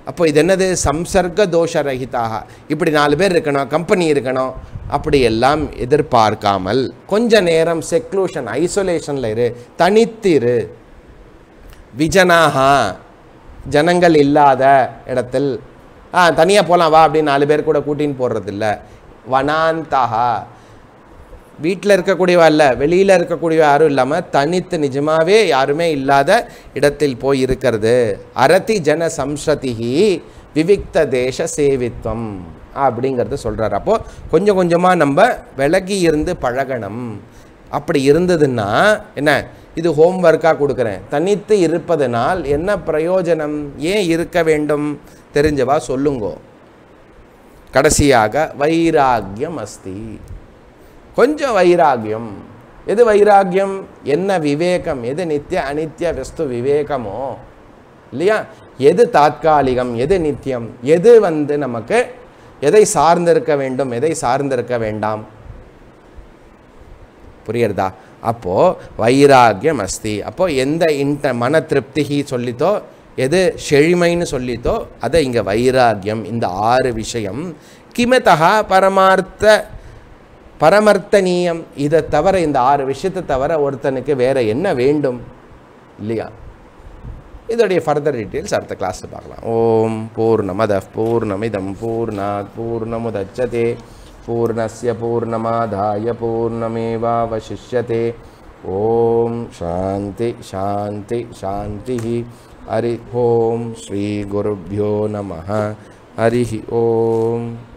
அப்போ இது என்னது சம்சர்க தோஷ ரஹிதாக இப்படி நாலு பேர் இருக்கணும் கம்பெனி இருக்கணும் அப்படி எல்லாம் எதிர்பார்க்காமல் கொஞ்ச நேரம் செக்லூஷன் ஐசோலேஷனில் இரு தனித்திரு விஜனாகா ஜனங்கள் இல்லாத இடத்தில் ஆ தனியாக போகலாம் வா அப்படின்னு நாலு பேர் கூட கூட்டின்னு போடுறதில்ல வனாந்தகா வீட்டில் இருக்கக்கூடியவா இல்லை வெளியில் இருக்கக்கூடியவா யாரும் இல்லாமல் தனித்து நிஜமாகவே யாருமே இல்லாத இடத்தில் போய் இருக்கிறது அரதி ஜன சம்ஸ்ரதிகி விவிக்த தேச சேவித்வம் அப்படிங்கிறத சொல்கிறார் அப்போது கொஞ்சம் கொஞ்சமாக நம்ம விலகி இருந்து பழகணும் அப்படி இருந்ததுன்னா என்ன இது ஹோம்ஒர்க்காக கொடுக்குறேன் தனித்து இருப்பதனால் என்ன பிரயோஜனம் ஏன் இருக்க வேண்டும் தெரிஞ்சவா சொல்லுங்கோ கடைசியாக வைராக்கியம் அஸ்தி கொஞ்சம் வைராக்கியம் எது வைராக்கியம் என்ன விவேகம் எது நித்திய அனித்திய வஸ்து விவேகமோ இல்லையா எது தாத்காலிகம் எது நித்தியம் எது வந்து நமக்கு எதை சார்ந்திருக்க வேண்டும் எதை சார்ந்திருக்க வேண்டாம் புரியுறதா அப்போது வைராக்கியம் அஸ்தி அப்போது எந்த இன்ட மன திருப்திகி சொல்லித்தோ எது செழிமைன்னு சொல்லித்தோ அதை இங்கே வைராக்கியம் இந்த ஆறு விஷயம் கிமதா பரமார்த்த பரமர்த்தனீயம் இதை தவிர இந்த ஆறு விஷயத்தை தவிர ஒருத்தனுக்கு வேற என்ன வேண்டும் இல்லையா இதோடைய ஃபர்தர் டீட்டெயில்ஸ் அடுத்த கிளாஸில் பார்க்கலாம் ஓம் பூர்ணமத பூர்ணமிதம் பூர்ணாத் பூர்ணமுதச்சதே பூர்ணஸ்ய பூர்ணமாதாய பூர்ணமேவாவசிஷ்யதே ஓம் சாந்தி சாந்தி சாந்தி ஹரி ஓம் ஸ்ரீ குருभ्यो நம ஹரி ஓம்